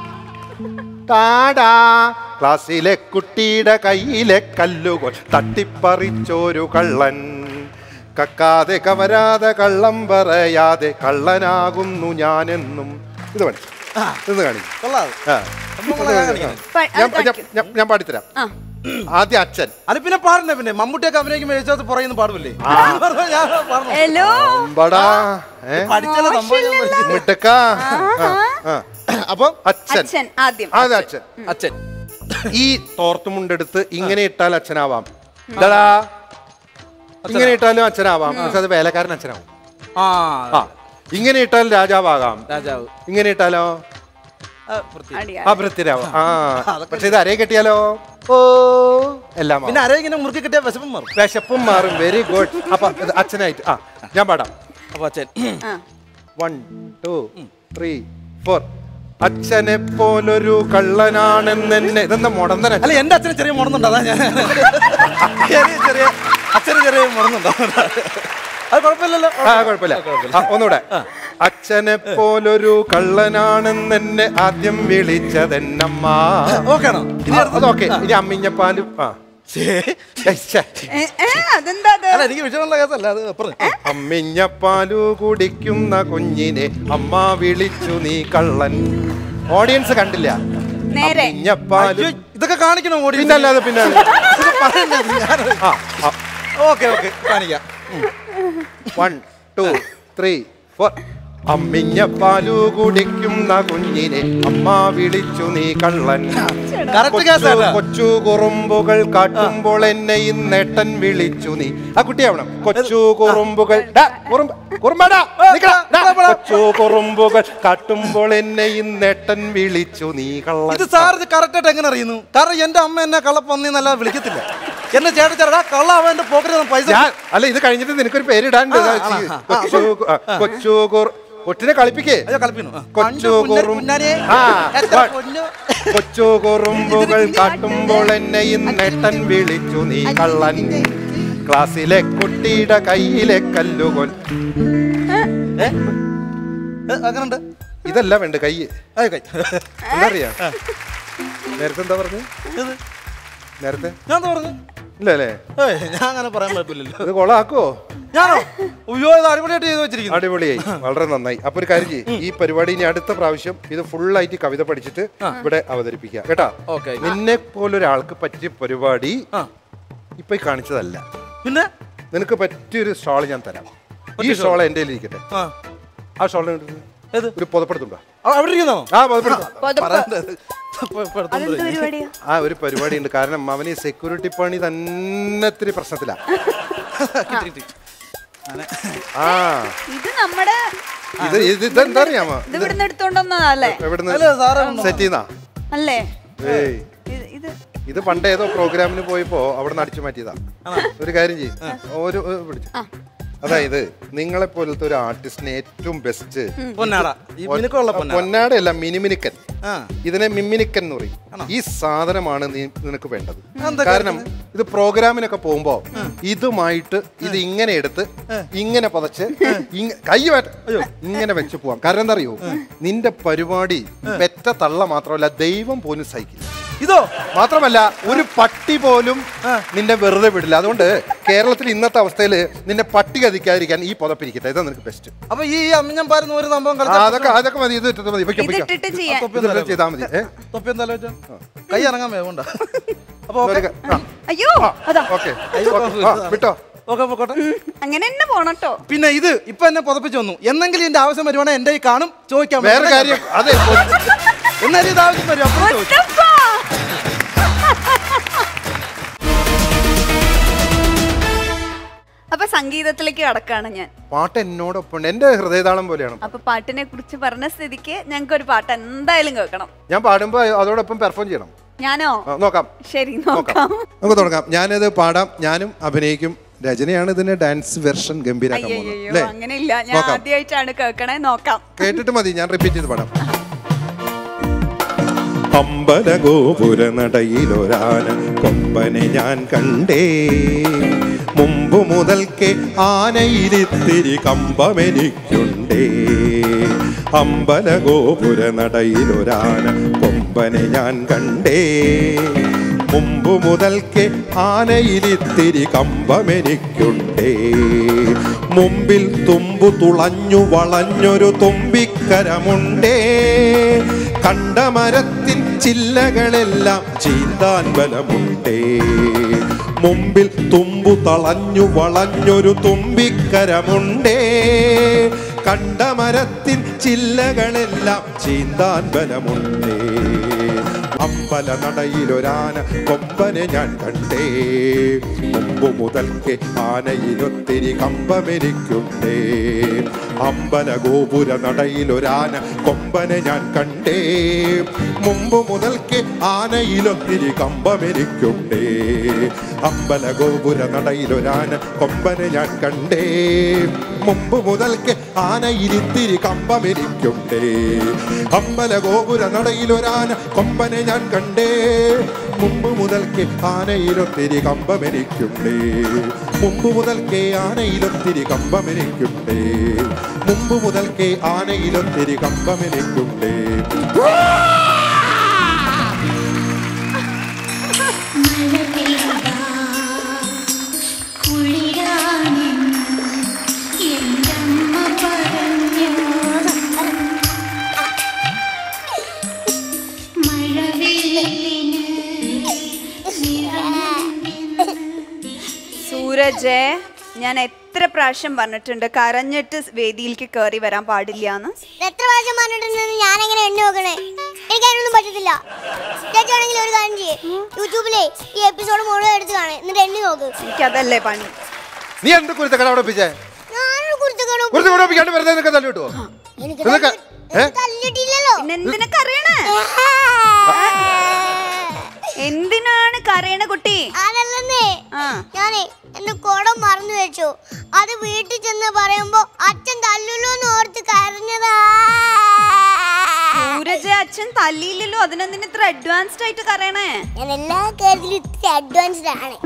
Q: താടാ ക്ലാസ്സിലെ കുട്ടിയുടെ കയ്യിലെ കല്ലുകോൽ തട്ടിപ്പറിച്ചോരു കള്ളൻ കക്കാതെ കവരാതെ കള്ളം പറയാതെ കള്ളനാകുന്നു ഞാനെന്നും ഇത് വേണം ഇത് കാണിക്കും
R: കൊള്ളാം
Q: ആ.
R: സംഭവങ്ങളൊക്കെ കാണിക്കണം.
N: പ- അത്
Q: ഞാൻ- ഞാൻ-
N: കാണിക്കും.
Q: ഞാൻ- ഞാൻ പാടിത്തരാം
N: ആ.
Q: ആദ്യം അച്ഛൻ
R: അത് പിന്നെ പാടണ്ടേ പിന്നെ മമ്മൂട്ടിയൊക്കെ അഭിനയിക്കുമ്പോൾ എഴുതാത്ത പുറയുന്നു പാടില്ലേ ഞാൻ പാടണം
N: ഹലോ
Q: അമ്പടാ ഏ
R: പഠിച്ചാലേ സംഭവം ഞാൻ പഠിച്ചു.
Q: മിട്ടക്ക അപ്പൊ അച്ഛൻ
N: അച്ഛൻ ആദ്യം
Q: ആദ്യം അച്ഛൻ
R: അച്ഛൻ
Q: ഈ തോർത്തുമുണ്ടെടുത്ത് ഇങ്ങനെ ഇട്ടാൽ അച്ഛനാവാം ഇതാടാ ഇങ്ങനെ ഇട്ടാലും അച്ഛനാവാം പക്ഷെ അത് വേലക്കാരൻ അച്ഛനാവും
R: ആ
Q: ആ ഇങ്ങനെ ഇട്ടാൽ രാജാവാകാം
R: രാജാവ്
Q: ഇങ്ങനെ ഇട്ടാലോ
R: ആ, വൃത്തി.
N: അടിയാ
Q: ആ ഭൃത്യരാവും ആ പക്ഷെ ഇത് അരയെ കെട്ടിയാലോ ഓ എല്ലാം ആവും.
R: പിന്നെ ആരെയും ഇങ്ങനെ മുറുക്കി കിട്ടിയ വിശപ്പം മാറും
Q: വിശപ്പും മാറും വെരി ഗുഡ് അപ്പൊ ഇത് അച്ഛനായിട്ട് ആ ഞാൻ പാടാം
R: അപ്പൊ അച്ഛൻ
N: ആ.
Q: വൺ ടു ത്രീ ഫോർ അച്ഛനെ പോലൊരു കള്ളനാണെന്നെ ഇതെന്താ മുടന്തന
R: അല്ല എന്റെ അച്ഛന് ചെറിയ മുടന്നുണ്ടോ അതാ ഞാൻ ചെറിയ ചെറിയ അച്ഛന് ചെറിയ മുടന്നുണ്ടോ അത് കുഴപ്പമില്ലല്ലോ
Q: ആ കുഴപ്പമില്ല ആ, ഒന്നുകൂടെ അച്ഛനെ പോലൊരു കള്ളനാണെന്നെന്നെ ആദ്യം വിളിച്ചതെന്നമ്മ
R: ഓക്കെ ആണോ
Q: ഇനി അതൊക്കെ ഇനി അമ്മിഞ്ഞപ്പാലും ആ ഏയ്, ശ്ശെ.
N: ഏ, ഏ, അതെന്താ അത്
R: അല്ല എനിക്ക് വിഷയമുള്ള കേസല്ല അത് അപ്പുറം
Q: അമ്മിഞ്ഞപ്പാലു കുടിക്കുന്ന കുഞ്ഞിനെ അമ്മ വിളിച്ചു നീ കള്ളൻ ഓഡിയൻസ് കണ്ടില്ല
N: നേരെ
Q: അമ്മിഞ്ഞപ്പാലു
R: അയ്യോ, ഇതൊക്കെ കാണിക്കണോ ഓടി
Q: പിന്നല്ലാതെ പിന്നെ ആ
R: ഓക്കെ ഓക്കെ കാണിക്കാം
Q: വൺ ടു ത്രീ ഫോർ അമ്മിഞ്ഞപ്പാലു കുടിക്കുന്ന കുഞ്ഞിനെ അമ്മ വിളിച്ചു നീ കള്ളൻ
R: Correct
Q: കൊച്ചു-
R: case ആട്ടാ.
Q: കൊച്ചു കുറുമ്പുകൾ കാട്ടുമ്പോൾ എന്നെ ഇന്നേട്ടൻ വിളിച്ചു നീ ആ കുട്ടിയാവണം കൊച്ചു കുറുമ്പുകൾ ഡാ, കുറുമ്പ്- കുറുമ്പാടാ, നിക്കടാ, ഡാ. കൊച്ചു കുറുമ്പുകൾ കാട്ടുമ്പോൾ എന്നെ ഇന്നേട്ടൻ വിളിച്ചു നീ കള്ളൻ
R: ഇത് സാർ ഇത് കറക്റ്റ് ആയിട്ട് എങ്ങനെ അറിയുന്നു കാരണം എന്റെ അമ്മ എന്നെ കള്ളപ്പന്നി എന്നല്ല വിളിക്കത്തില്ല എന്നെ ചേട്ടൻ ചേട്ടാ കള്ള അവൻ എന്റെ പോക്കറ്റിൽ പൈസ
Q: ഞാൻ അല്ല ഇത് കഴിഞ്ഞിട്ട് നിനക്കൊരു പേരിടാണ്ട്
R: ആ,
Q: ഇതാ,
R: ആ, ആ,
Q: കൊച്ചു കു- ആ, കൊച്ചു കുറു കൊച്ചിനെ കളിപ്പിക്കേ
R: അയ്യോ കളിപ്പിക്കണോ ആ.
Q: കൊച്ചു
R: കണ്ടു പുന്നര
Q: കുറും
R: പുന്നാരെ,
Q: ആ,
R: എത്ര
Q: വ-
R: പൊന്നു.
Q: കൊച്ചു കുറുമ്പുകൾ കാട്ടുമ്പോൾ എന്നെ ഇന്നേട്ടൻ വിളിച്ചു നീ കള്ളൻ ക്ലാസ്സിലെ കുട്ടിയുടെ കയ്യിലെ കല്ലുകൊൽ
R: ഏ? ഏ, അങ്ങനുണ്ട്
Q: ഇതല്ല വേണ്ട കൈ എന്താ അറിയാ നേരത്തെ എന്താ പറഞ്ഞു നേരത്തെ
R: ഞാൻ എന്താ പറഞ്ഞു
Q: ഇല്ല അല്ലേ
R: ഏയ് ഞാൻ അങ്ങനെ പറയാൻ പറ്റില്ലല്ലോ
Q: ഇത് കൊളാക്കോ
R: ഞാനോ അയ്യോ ഇത് അടിപൊളിയായിട്ട് ചെയ്ത് വെച്ചിരിക്കുന്നു
Q: അടിപൊളിയായി വളരെ നന്നായി അപ്പൊ ഒരു കാര്യം ചെയ്യ് ഈ പരിപാടി ഇനി അടുത്ത പ്രാവശ്യം ഇത് full ആയിട്ട് കവിത പഠിച്ചിട്ട് ഇവിടെ അവതരിപ്പിക്കാം കേട്ടാ
R: Okay.
Q: നിന്നെ പോലൊരാൾക്ക് പറ്റിയ പരിപാടി ഇപ്പൊ ഈ കാണിച്ചതല്ല
R: പിന്നെ
Q: നിനക്ക് പറ്റിയൊരു സ്റ്റോൾ ഞാൻ തരാം ഈ
R: പറ്റിയ
Q: സ്റ്റോൾ എന്റെ ഇരിക്കട്ടെ
R: ആ
Q: ആ സ്റ്റോളിന് ഒരു പുതപ്പെടുത്തുണ്ടോ
R: ആ, അവിടെ ഇരിക്കുന്നോ
Q: ആ പുതപ്പെടുത്തു
N: അതെന്ത് പരിപാടിയാ
Q: ആ ഒരു പരിപാടി ഉണ്ട് കാരണം അവന് ഈ സെക്യൂരിറ്റി പണി തന്നെ ഇത്തിരി പ്രശ്നത്തിലാ ആ
N: ഇത് നമ്മുടെ
Q: ഇത് ഇത് ഇതെന്താ അറിയാമോ
N: ഇത് ഇവിടുന്ന് എടുത്തോണ്ടല്ലേ
Q: എവിടുന്ന്
R: അല്ല, സാറേ
Q: സെറ്റ് ചെയ്യുന്ന
N: അല്ലേ
Q: ഏയ്
N: ഇത് ഇത്
Q: ഇത് പണ്ട് ഏതോ പ്രോഗ്രാമിന് പോയപ്പോ അവിടെ നിന്ന് അടിച്ചു മാറ്റിയതാ ഒരു കാര്യം ചെയ്യും ഒരു ഒരു പിടിച്ചു അതായത് നിങ്ങളെ പോലത്തെ ഒരു ആർട്ടിസ്റ്റിന് ഏറ്റവും ബെസ്റ്റ്
R: പൊന്നാട ഈ മിനുക്കമുള്ള പൊന്നാട
Q: പൊന്നാടയല്ല മിനിമിനിക്കൻ
R: ആ.
Q: ഇതിനെ മിമ്മിനിക്കൻ എന്ന് പറയും ഈ സാധനമാണ് നീ നിനക്ക് വേണ്ടത്
R: എന്താ
Q: കാരണം ഇത് പ്രോഗ്രാമിനൊക്കെ പോകുമ്പോ ഇതുമായിട്ട് ഇത് ഇങ്ങനെ എടുത്ത് ഇങ്ങനെ പതച്ച് ഇങ്ങ- കൈ മാറ്റ അയ്യോ ഇങ്ങനെ വെച്ച് പോവാം കാരണം എന്താ അറിയോ നിന്റെ പരിപാടി പെറ്റ തള്ള മാത്രമല്ല ദൈവം പോലും സഹിക്കില്ല
R: ഇതോ
Q: മാത്രമല്ല ഒരു പട്ടി പോലും നിന്നെ വെറുതെ വിടില്ല അതുകൊണ്ട് കേരളത്തിൽ ഇന്നത്തെ അവസ്ഥയിൽ നിന്നെ പട്ടി കതിക്കാതിരിക്കാൻ ഈ പുതപ്പിരിക്കട്ടെ ഇതാ നിനക്ക് ബെസ്റ്റ്
R: അപ്പൊ ഈ അമ്മിഞ്ഞം പാരുന്ന ഒരു സംഭവം
Q: ആ,
R: കളിച്ചാ
Q: അതൊക്കെ അതൊക്കെ മതി ഇത് ഇട്ടിട്ട് മതി പൊയ്ക്കോ, പൊയ്ക്കോ.
N: ഇതിട്ടിട്ട് ചെയ്യാൻ
R: തൊപ്പി
Q: ഇത് ഇട്ടിട്ട് ചെയ്താൽ മതി ഏ?
R: തൊപ്പി എന്താ വെച്ചാ കൈ ഇറങ്ങാൻ വേണ്ട അപ്പൊ
Q: ഒരു
R: ഓക്കെ
Q: ക- ആ,
N: അയ്യോ അതാ
Q: ഓക്കെ ഓക്കെ. ആ, വിട്ടോ
R: ഓക്കെ പോട്ടെ
N: അങ്ങനെ തന്നെ പോണട്ടോ
R: പിന്നെ ഇത് ഇപ്പൊ എന്നെ പുതപ്പിച്ചു വന്നു എന്നെങ്കിലും എന്റെ ആവശ്യം വരുവാണെങ്കിൽ എന്റെ കയ്യിൽ കാണും ചോദിക്കാം
Q: വേറെ കാര്യം അതെ
R: എന്നാലും ഇത് ആവശ്യം വരും അപ്പോൾ ചോദിക്കാം
N: അപ്പൊ സംഗീതത്തിലേക്ക് കടക്കാണ് ഞാൻ
Q: പാട്ട് എന്നോടൊപ്പം ഉണ്ട് എന്റെ ഹൃദയതാളം പോലെയാണ്
N: അപ്പൊ പാട്ടിനെ കുറിച്ച് പറഞ്ഞ സ്ഥിതിക്ക് ഞങ്ങൾക്ക് ഒരു പാട്ട് എന്തായാലും കേൾക്കണം
Q: ഞാൻ പാടുമ്പോ അതോടൊപ്പം പെർഫോം ചെയ്യണം
N: ഞാനോ
Q: ആ, നോക്കാം
N: ശരി നോക്കാം
Q: നമുക്ക് തുടങ്ങാം ഞാനത് പാടാം ഞാനും അഭിനയിക്കും രചനയാണ് ഇതിന്റെ ഡാൻസ് വെർഷൻ ഗംഭീരാക്കാൻ പോകുന്നത്
N: അയ്യോ
Q: അല്ലേ
N: അങ്ങനെ ഇല്ല ഞാൻ
Q: നോക്കാം.
N: ആദ്യമായിട്ടാണ് കേൾക്കണേ നോക്കാം
Q: കേട്ടിട്ട് മതി ഞാൻ റിപ്പീറ്റ് ചെയ്ത് പാടാം അമ്പലഗോപുര നടയിലൊരാന കൊമ്പനെ ഞാൻ കണ്ടേ മുമ്പ് മുതൽക്കേ ആനയിലിത്തിരി കമ്പമെനിക്കുണ്ടേ അമ്പലഗോപുര നടയിലൊരാന കൊമ്പനെ ഞാൻ കണ്ടേ മുമ്പ് മുതൽക്കേ ആനയിലിത്തിരി കമ്പമെനിക്കുണ്ടേ മുമ്പിൽ തുമ്പു തുളഞ്ഞു വളഞ്ഞൊരു തുമ്പിക്കരമുണ്ടേ കണ്ട മരത്തിൻ ചില്ലകളെല്ലാം ചീന്താൻ ബലമുണ്ടേ മുമ്പിൽ തുമ്പു തളഞ്ഞു വളഞ്ഞൊരു തുമ്പിക്കരമുണ്ടേ കണ്ട മരത്തിൻ ചില്ലകളെല്ലാം ചീന്താൻ ബലമുണ്ടേ അമ്പല നടയിലൊരാന കൊമ്പനെ ഞാൻ കണ്ടേ മുമ്പ് മുതൽക്ക് ആനയിലൊത്തിരി കമ്പമെനിക്കുണ്ടേ അമ്പല ഗോപുര നടയിലൊരാന കൊമ്പനെ ഞാൻ കണ്ടേ മുമ്പ് മുതൽക്ക് ആനയിലൊത്തിരി കമ്പമെനിക്കുണ്ടേ അമ്പല ഗോപുര നടയിലൊരാന കൊമ്പനെ ഞാൻ കണ്ടേ മുമ്പ് മുതൽക്ക് ആനയിലിത്തിരി കമ്പമെനിക്കുണ്ടേ അമ്പല ഗോപുര നടയിലൊരാന കൊമ്പനെ ഞാൻ കണ്ടേ മുമ്പ് മുതൽക്ക് ആനയിലൊത്തിരി കമ്പമെനിക്കുണ്ടേ മുമ്പ് മുതൽക്കേ ആനയിലൊത്തിരി കമ്പമെനിക്കുണ്ടേ മുമ്പ് മുതൽക്കേ ആനയിലൊത്തിരി കമ്പമെനിക്കുണ്ടേ
N: സൂരജ് ഞാൻ എത്ര പ്രാവശ്യം പറഞ്ഞിട്ടുണ്ട് കരഞ്ഞിട്ട് വേദിയിലേക്ക് കയറി വരാൻ പാടില്ല എന്ന്
S: എത്ര പ്രാവശ്യം പറഞ്ഞിട്ടുണ്ടെന്ന് ഞാൻ എങ്ങനെ എണ്ണി നോക്കണേ എനിക്ക് അതിനൊന്നും പറ്റത്തില്ല ചേച്ചിയാണെങ്കിൽ ഒരു കാര്യം ചെയ്യേ യൂട്യൂബിലെ ഈ എപ്പിസോഡ് മുഴുവൻ എടുത്ത് കാണേ എന്നിട്ട് എണ്ണി നോക്ക്
N: എനിക്കതല്ലേ പണി
Q: നീ എന്ത് കുരുത്തക്കട അവിടെ ഒപ്പിച്ചേ
S: ഞാനൊരു കുരുത്തക്കേടും
Q: കുരുത്തക്കട ഒപ്പിക്കാണ്ട് വെറുതെ നിനക്ക് തല്ലു കിട്ടുമോ
S: എനിക്ക്
Q: നിനക്ക് ഏ?
S: തല്ലിട്ടില്ലല്ലോ
N: എന്തിനാ കരയണേ എന്തിനാണ് കരയണ കുട്ടി
S: അതല്ലെന്നേ ഞാനേ എന്റെ കുടം മറന്നു വെച്ചു അത് വീട്ടിൽ ചെന്ന് പറയുമ്പോ അച്ഛൻ തല്ലുല്ലോ എന്ന് ഓർത്ത് കരഞ്ഞതാ
N: സൂരജ് അച്ഛൻ തല്ലിയില്ലല്ലോ അതിനെന്തിന് ഇത്ര അഡ്വാൻസ്ഡ് ആയിട്ട് കരയണേ
S: ഞാൻ എല്ലാ കാര്യത്തിലും ഇത്തിരി അഡ്വാൻസ്ഡ് ആണ്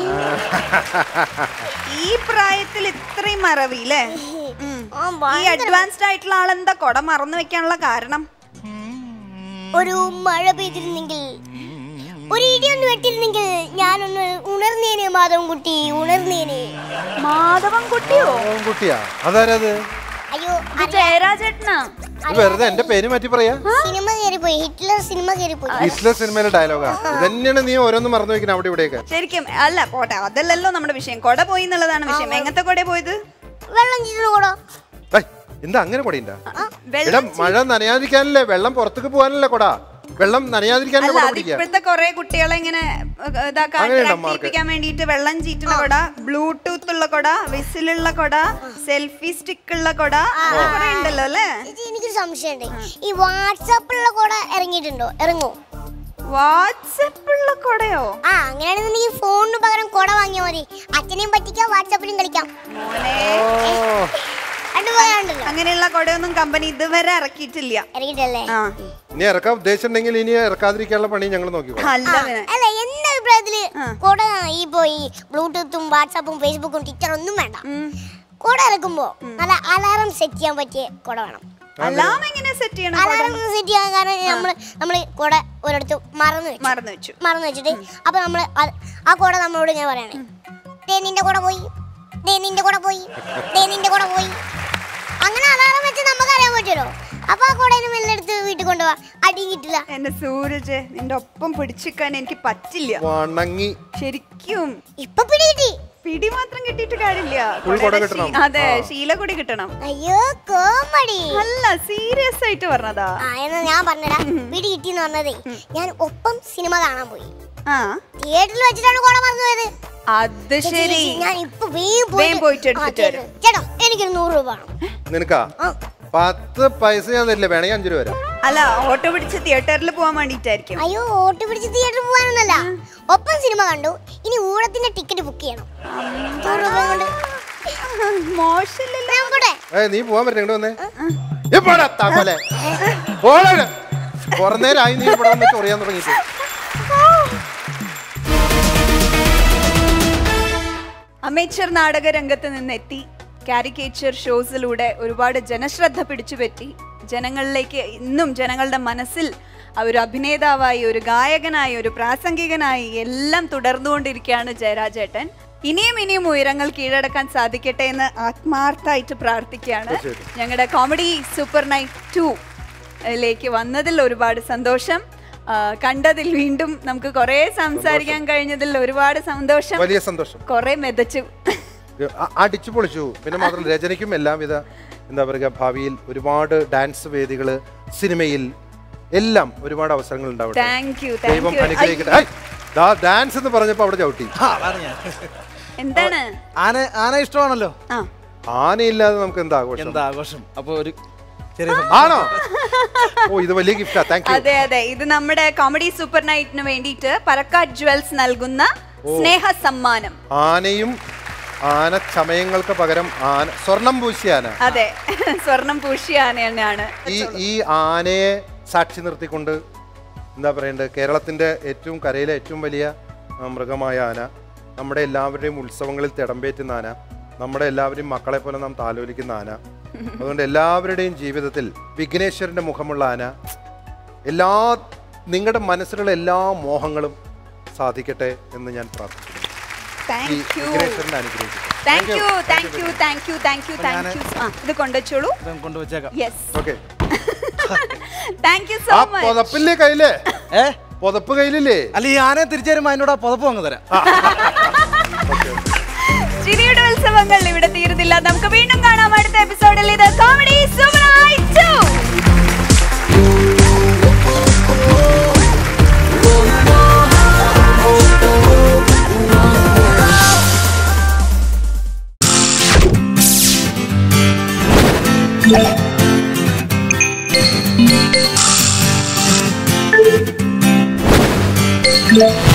N: ഈ പ്രായത്തിൽ ഇത്രയും മറവി അല്ലേ
S: ആ,
N: ഈ
S: ഭയങ്കര-
N: അഡ്വാൻസ്ഡ് ആയിട്ടുള്ള ആളെന്താ കൊട മറന്നു വെക്കാനുള്ള കാരണം
S: ഒരു മഴ പെയ്തിരുന്നെങ്കിൽ ഒരു ഇടിയൊന്ന് വെട്ടിരുന്നെങ്കിൽ ഞാനൊന്ന് ഉണർന്നേനെ മാധവൻ കുട്ടി ഉണർന്നേനെ
N: മാധവൻ കുട്ടിയോ
Q: കുട്ടിയാ അതാരത്
S: അയ്യോ
N: ജയരാജേട്ടനാ
Q: ഇത് വെറുതെ എന്റെ പേര് മാറ്റി പറയാ
S: സിനിമ കയറിപ്പോയി ഹിറ്റ്ലർ സിനിമ കയറിപ്പോയി
Q: ഹിറ്റ്ലർ സിനിമയിലെ ഡയലോഗാ ഇതന്നെയാണ് നീ ഓരോന്ന് മറന്നു വെക്കുന്നത് അവിടെ ഇവിടെയൊക്കെ
N: ശരിക്കും അല്ല പോട്ടെ അതല്ലല്ലോ നമ്മുടെ വിഷയം കൊട പോയി എന്നുള്ളതാണ് വിഷയം എങ്ങനത്തെ കൊട പോയത്
S: വെള്ളം ചീറ്റുന്ന കൂടോ
Q: ഏയ്, എന്താ അങ്ങനെ കൊടയുണ്ടാ
N: വെള്ളം
Q: എടാ മഴ നനയാതിരിക്കാനല്ലേ വെള്ളം പുറത്തേക്ക് പോകാനല്ലേ കൊട വെള്ളം നനയാതിരിക്കാനല്ലേ
N: അല്ല
Q: കൊട
N: അത്
Q: പിടിക്കുക
N: ഇപ്പോഴത്തെ കുറെ കുട്ടികളെ ഇങ്ങനെ ഏഹ്, ഇതാക്കാൻ
Q: അങ്ങനെയുണ്ടോ
N: attract
Q: മാർക്ക്?
N: ചെയ്യിപ്പിക്കാൻ വേണ്ടിയിട്ട് വെള്ളം ചീറ്റുന്ന കൊട ബ്ലൂടൂത്ത് ഉള്ള കൊട വിസിലുള്ള കൊട സെൽഫി സ്റ്റിക്ക് ഉള്ള കൊട അങ്ങനെ കുറെ ഉണ്ടല്ലോ അല്ലേ
S: ചേച്ചി എനിക്കൊരു സംശയമുണ്ട് ഈ വാട്സാപ്പിലുള്ള കൂടെ ഇറങ്ങിയിട്ടുണ്ടോ ഇറങ്ങോ
N: വാട്സപ്പ് ഉള്ള കൊടയോ
S: ആ അങ്ങനെയാണെന്നുണ്ടെങ്കിൽ ഫോണിന് പകരം കുട വാങ്ങിയാൽ മതി അച്ഛനെയും പറ്റിക്കാം വാട്സാപ്പിലും കളിക്കാം രണ്ടുപകരമുണ്ടല്ലോ
N: അങ്ങനെയുള്ള കൊടയൊന്നും കമ്പനി ഇതുവരെ ഇറക്കിയിട്ടില്ല
S: ഇറങ്ങിയിട്ടല്ലേ
N: ആ
Q: ഇനി ഇറക്കാൻ ഉദ്ദേശിച്ചിട്ടുണ്ടെങ്കിൽ ഇനി ഇറക്കാതിരിക്കാനുള്ള പണി ഞങ്ങൾ നോക്കിക്കോ
N: അല്ല പിന്നെ.
S: അല്ല എന്റെ അഭിപ്രായത്തില് കുട ഈ പോയി ബ്ലൂടൂത്തും വാട്സാപ്പും ഫേസ്ബുക്കും ട്വിറ്റർ ഒന്നും വേണ്ട കുട ഇറക്കുമ്പോ നല്ല അലാറം സെറ്റ് ചെയ്യാൻ പറ്റിയ കുട വേണം
N: അലാം എങ്ങനെ സെറ്റ് ചെയ്യണം
S: അലാറം സെറ്റ് ചെയ്യാൻ കാരണം നമ്മള് നമ്മള് കുട ഒരിടത്ത് മറന്നു വെച്ചു
N: മറന്നു വെച്ചു
S: മറന്നു വെച്ചിട്ട് അപ്പൊ നമ്മള് അത് ആ കുട നമ്മളോട് ഇങ്ങനെ പറയണേ ദേ നിന്റെ കുട പോയി ദേ നിന്റെ കുട പോയി ദേ നിന്റെ കുട പോയി അങ്ങനെ അലാറം വെച്ച് നമുക്ക് അറിയാൻ പറ്റുമല്ലോ അപ്പൊ ആ കുടേനെ മെല്ലെ എടുത്ത് വീട്ടിൽ കൊണ്ടുപോവാ അടി കിട്ടില്ല
N: എന്റെ സൂരജ് നിന്റെ ഒപ്പം പിടിച്ചിക്കാൻ എനിക്ക് പറ്റില്ല
Q: വണങ്ങി
N: ശരിക്കും
S: ഇപ്പൊ പിടി കിട്ടി
N: പിടി മാത്രം കിട്ടിയിട്ട് കാര്യമില്ല
Q: Full
N: കൊടയുടെ
Q: കുട കിട്ടണം.
N: ശീ- അതെ
Q: ആ.
N: ശീല കൂടി കിട്ടണം
S: അയ്യോ കോമഡി
N: അല്ല സീരിയസ് ആയിട്ട് പറഞ്ഞതാ
S: ആ എന്നാ ഞാൻ പറഞ്ഞടാ പിടി കിട്ടിന്ന് പറഞ്ഞതേ ഞാൻ ഒപ്പം സിനിമ കാണാൻ പോയി
N: ആ
S: തിയേറ്ററിൽ വെച്ചിട്ടാണ് കുട മറന്നു പോയത്
N: അത് ശരി
S: ഞാൻ ഇപ്പൊ വേഗം
N: വേഗം പോയിട്ട്
S: ആ,
N: എടുത്തിട്ട്
S: theatre. ചേട്ടാ എനിക്കൊരു നൂറ് രൂപ വേണം
Q: നിനക്കാ പത്ത് പൈസ ഞാൻ തരില്ല വേണമെങ്കിൽ അഞ്ചു രൂപ വരാം
N: അല്ല ഓട്ടോ പിടിച്ച് തിയേറ്ററിൽ പോകാൻ വേണ്ടിട്ടായിരിക്കും
S: അയ്യോ ഓട്ടി പിടിച്ച് തിയേറ്ററിൽ പോകാനൊന്നല്ല ഒപ്പം സിനിമ കണ്ടു ഇനി ഊഴത്തിന്റെ ടിക്കറ്റ് ബുക്ക് ചെയ്യണം നൂറ് രൂപ കൊണ്ട്
N: മോശമില്ലല്ലോ
S: ഞാൻ പോട്ടെ
Q: ഏ നീ പോവാൻ പറ്റില്ല ഇങ്ങോട്ട് വന്നേ എപ്പോഴാ താക്കോലെ പോളെ കുറെ നേരമായി നീ ഇവിടെ വന്ന് ചൊറിയാൻ തുടങ്ങിയിട്ട്
N: അമേച്ചർ നാടക രംഗത്ത് നിന്നെത്തി കാരിക്കേച്ചർ ഷോസിലൂടെ ഒരുപാട് ജനശ്രദ്ധ പിടിച്ചുപറ്റി ജനങ്ങളിലേക്ക് ഇന്നും ജനങ്ങളുടെ മനസ്സിൽ ആ ഒരു അഭിനേതാവായി ഒരു ഗായകനായി ഒരു പ്രാസംഗികനായി എല്ലാം തുടർന്നുകൊണ്ടിരിക്കുകയാണ് ജയരാജേട്ടൻ ഇനിയും ഇനിയും ഉയരങ്ങൾ കീഴടക്കാൻ സാധിക്കട്ടെ എന്ന് ആത്മാർത്ഥമായിട്ട് പ്രാർത്ഥിക്കുകയാണ്
Q: തീർച്ചയായിട്ടും.
N: ഞങ്ങളുടെ കോമഡി സൂപ്പർ നൈറ്റ് ടു ലേക്ക് വന്നതിൽ ഒരുപാട് സന്തോഷം ആ, കണ്ടതിൽ വീണ്ടും നമുക്ക് കുറേ സംസാരിക്കാൻ കഴിഞ്ഞതിൽ ഒരുപാട് സന്തോഷം
Q: വലിയ സന്തോഷം
N: കുറെ മെതച്ചു
Q: അ- അടിച്ചു പൊളിച്ചു പിന്നെ മാത്രമല്ല രചനയ്ക്കും എല്ലാവിധ എന്താ പറയുക ഭാവിയിൽ ഒരുപാട് ഡാൻസ് വേദികള് സിനിമയിൽ എല്ലാം ഒരുപാട് അവസരങ്ങൾ ഉണ്ടാവട്ടെ
N: താങ്ക് യു
Q: ദൈവം
N: താങ്ക് യു
Q: അനുഗ്രഹിക്കട്ടെ ഐ, ദാ ഡാൻസ് എന്ന് പറഞ്ഞപ്പോ അവിടെ ചവിട്ടി
N: എന്താണ്
R: ആന ആന ഇഷ്ടമാണല്ലോ
Q: ആനയില്ലാതെ നമുക്ക് എന്താ ആഘോഷം
R: എന്താ ആഘോഷം അപ്പൊ ഒരു ചെറിയ
Q: ആണോ ഓ ഇത് വലിയ ഗിഫ്റ്റാ താങ്ക് യു
N: അതെ അതെ ഇത് നമ്മുടെ കോമഡി സൂപ്പർ നൈറ്റിന് വേണ്ടിയിട്ട് പരക്കാട് ജ്വൽസ് നൽകുന്ന
Q: ഓ.
N: സ്നേഹ സമ്മാനം
Q: ആനയും ആന ചമയങ്ങൾക്ക് പകരം ആന സ്വർണം പൂശിയ ആന
N: അതെ സ്വർണം പൂശിയ ആന തന്നെയാണ്
Q: ഈ ഈ ആനയെ സാക്ഷി നിർത്തിക്കൊണ്ട് എന്താ പറയണ്ടത് കേരളത്തിന്റെ ഏറ്റവും കരയിലെ ഏറ്റവും വലിയ ആ, മൃഗമായ ആന നമ്മുടെ എല്ലാവരുടെയും ഉത്സവങ്ങളിൽ തിടമ്പേറ്റുന്ന ആന നമ്മുടെ എല്ലാവരെയും മക്കളെ പോലെ നാം താലോലിക്കുന്ന ആന അതുകൊണ്ട് എല്ലാവരുടെയും ജീവിതത്തിൽ വിഘ്നേശ്വരന്റെ മുഖമുള്ള ആന എല്ലാ നിങ്ങളുടെ മനസ്സിലുള്ള എല്ലാ മോഹങ്ങളും സാധിക്കട്ടെ എന്ന് ഞാൻ പ്രാർത്ഥിക്കുന്നു ഈ
N: താങ്ക് യു
Q: വിഘ്നേശ്വരനെ അനുഗ്രഹിക്കട്ടെ
N: thank you thank you thank you thank you thank you ആ ഇത് കൊണ്ടുവച്ചോളൂ
R: കൊണ്ടുവച്ചേക്കാം
N: യെസ്
Q: ഓക്കെ
N: താങ്ക് യു
Q: ആ
N: സോ മച്ച്
Q: പുതപ്പില്ലേ കയ്യിലേ
R: ഏ
Q: പുതപ്പ് കയ്യിലില്ലേ
R: അല്ല ഈ ആനയെ തിരിച്ചു വരുമ്പോ അതിനോട് ആ പുതപ്പ് അങ്ങ് തരാം
N: ചിരിയുടെ ഉത്സവങ്ങൾ ഇവിടെ തീരുന്നില്ല നമുക്ക് വീണ്ടും കാണാം അടുത്ത എപ്പിസോഡിൽ ഇത് കോമഡി സൂപ്പർ നൈറ്റ്
O: Yeah.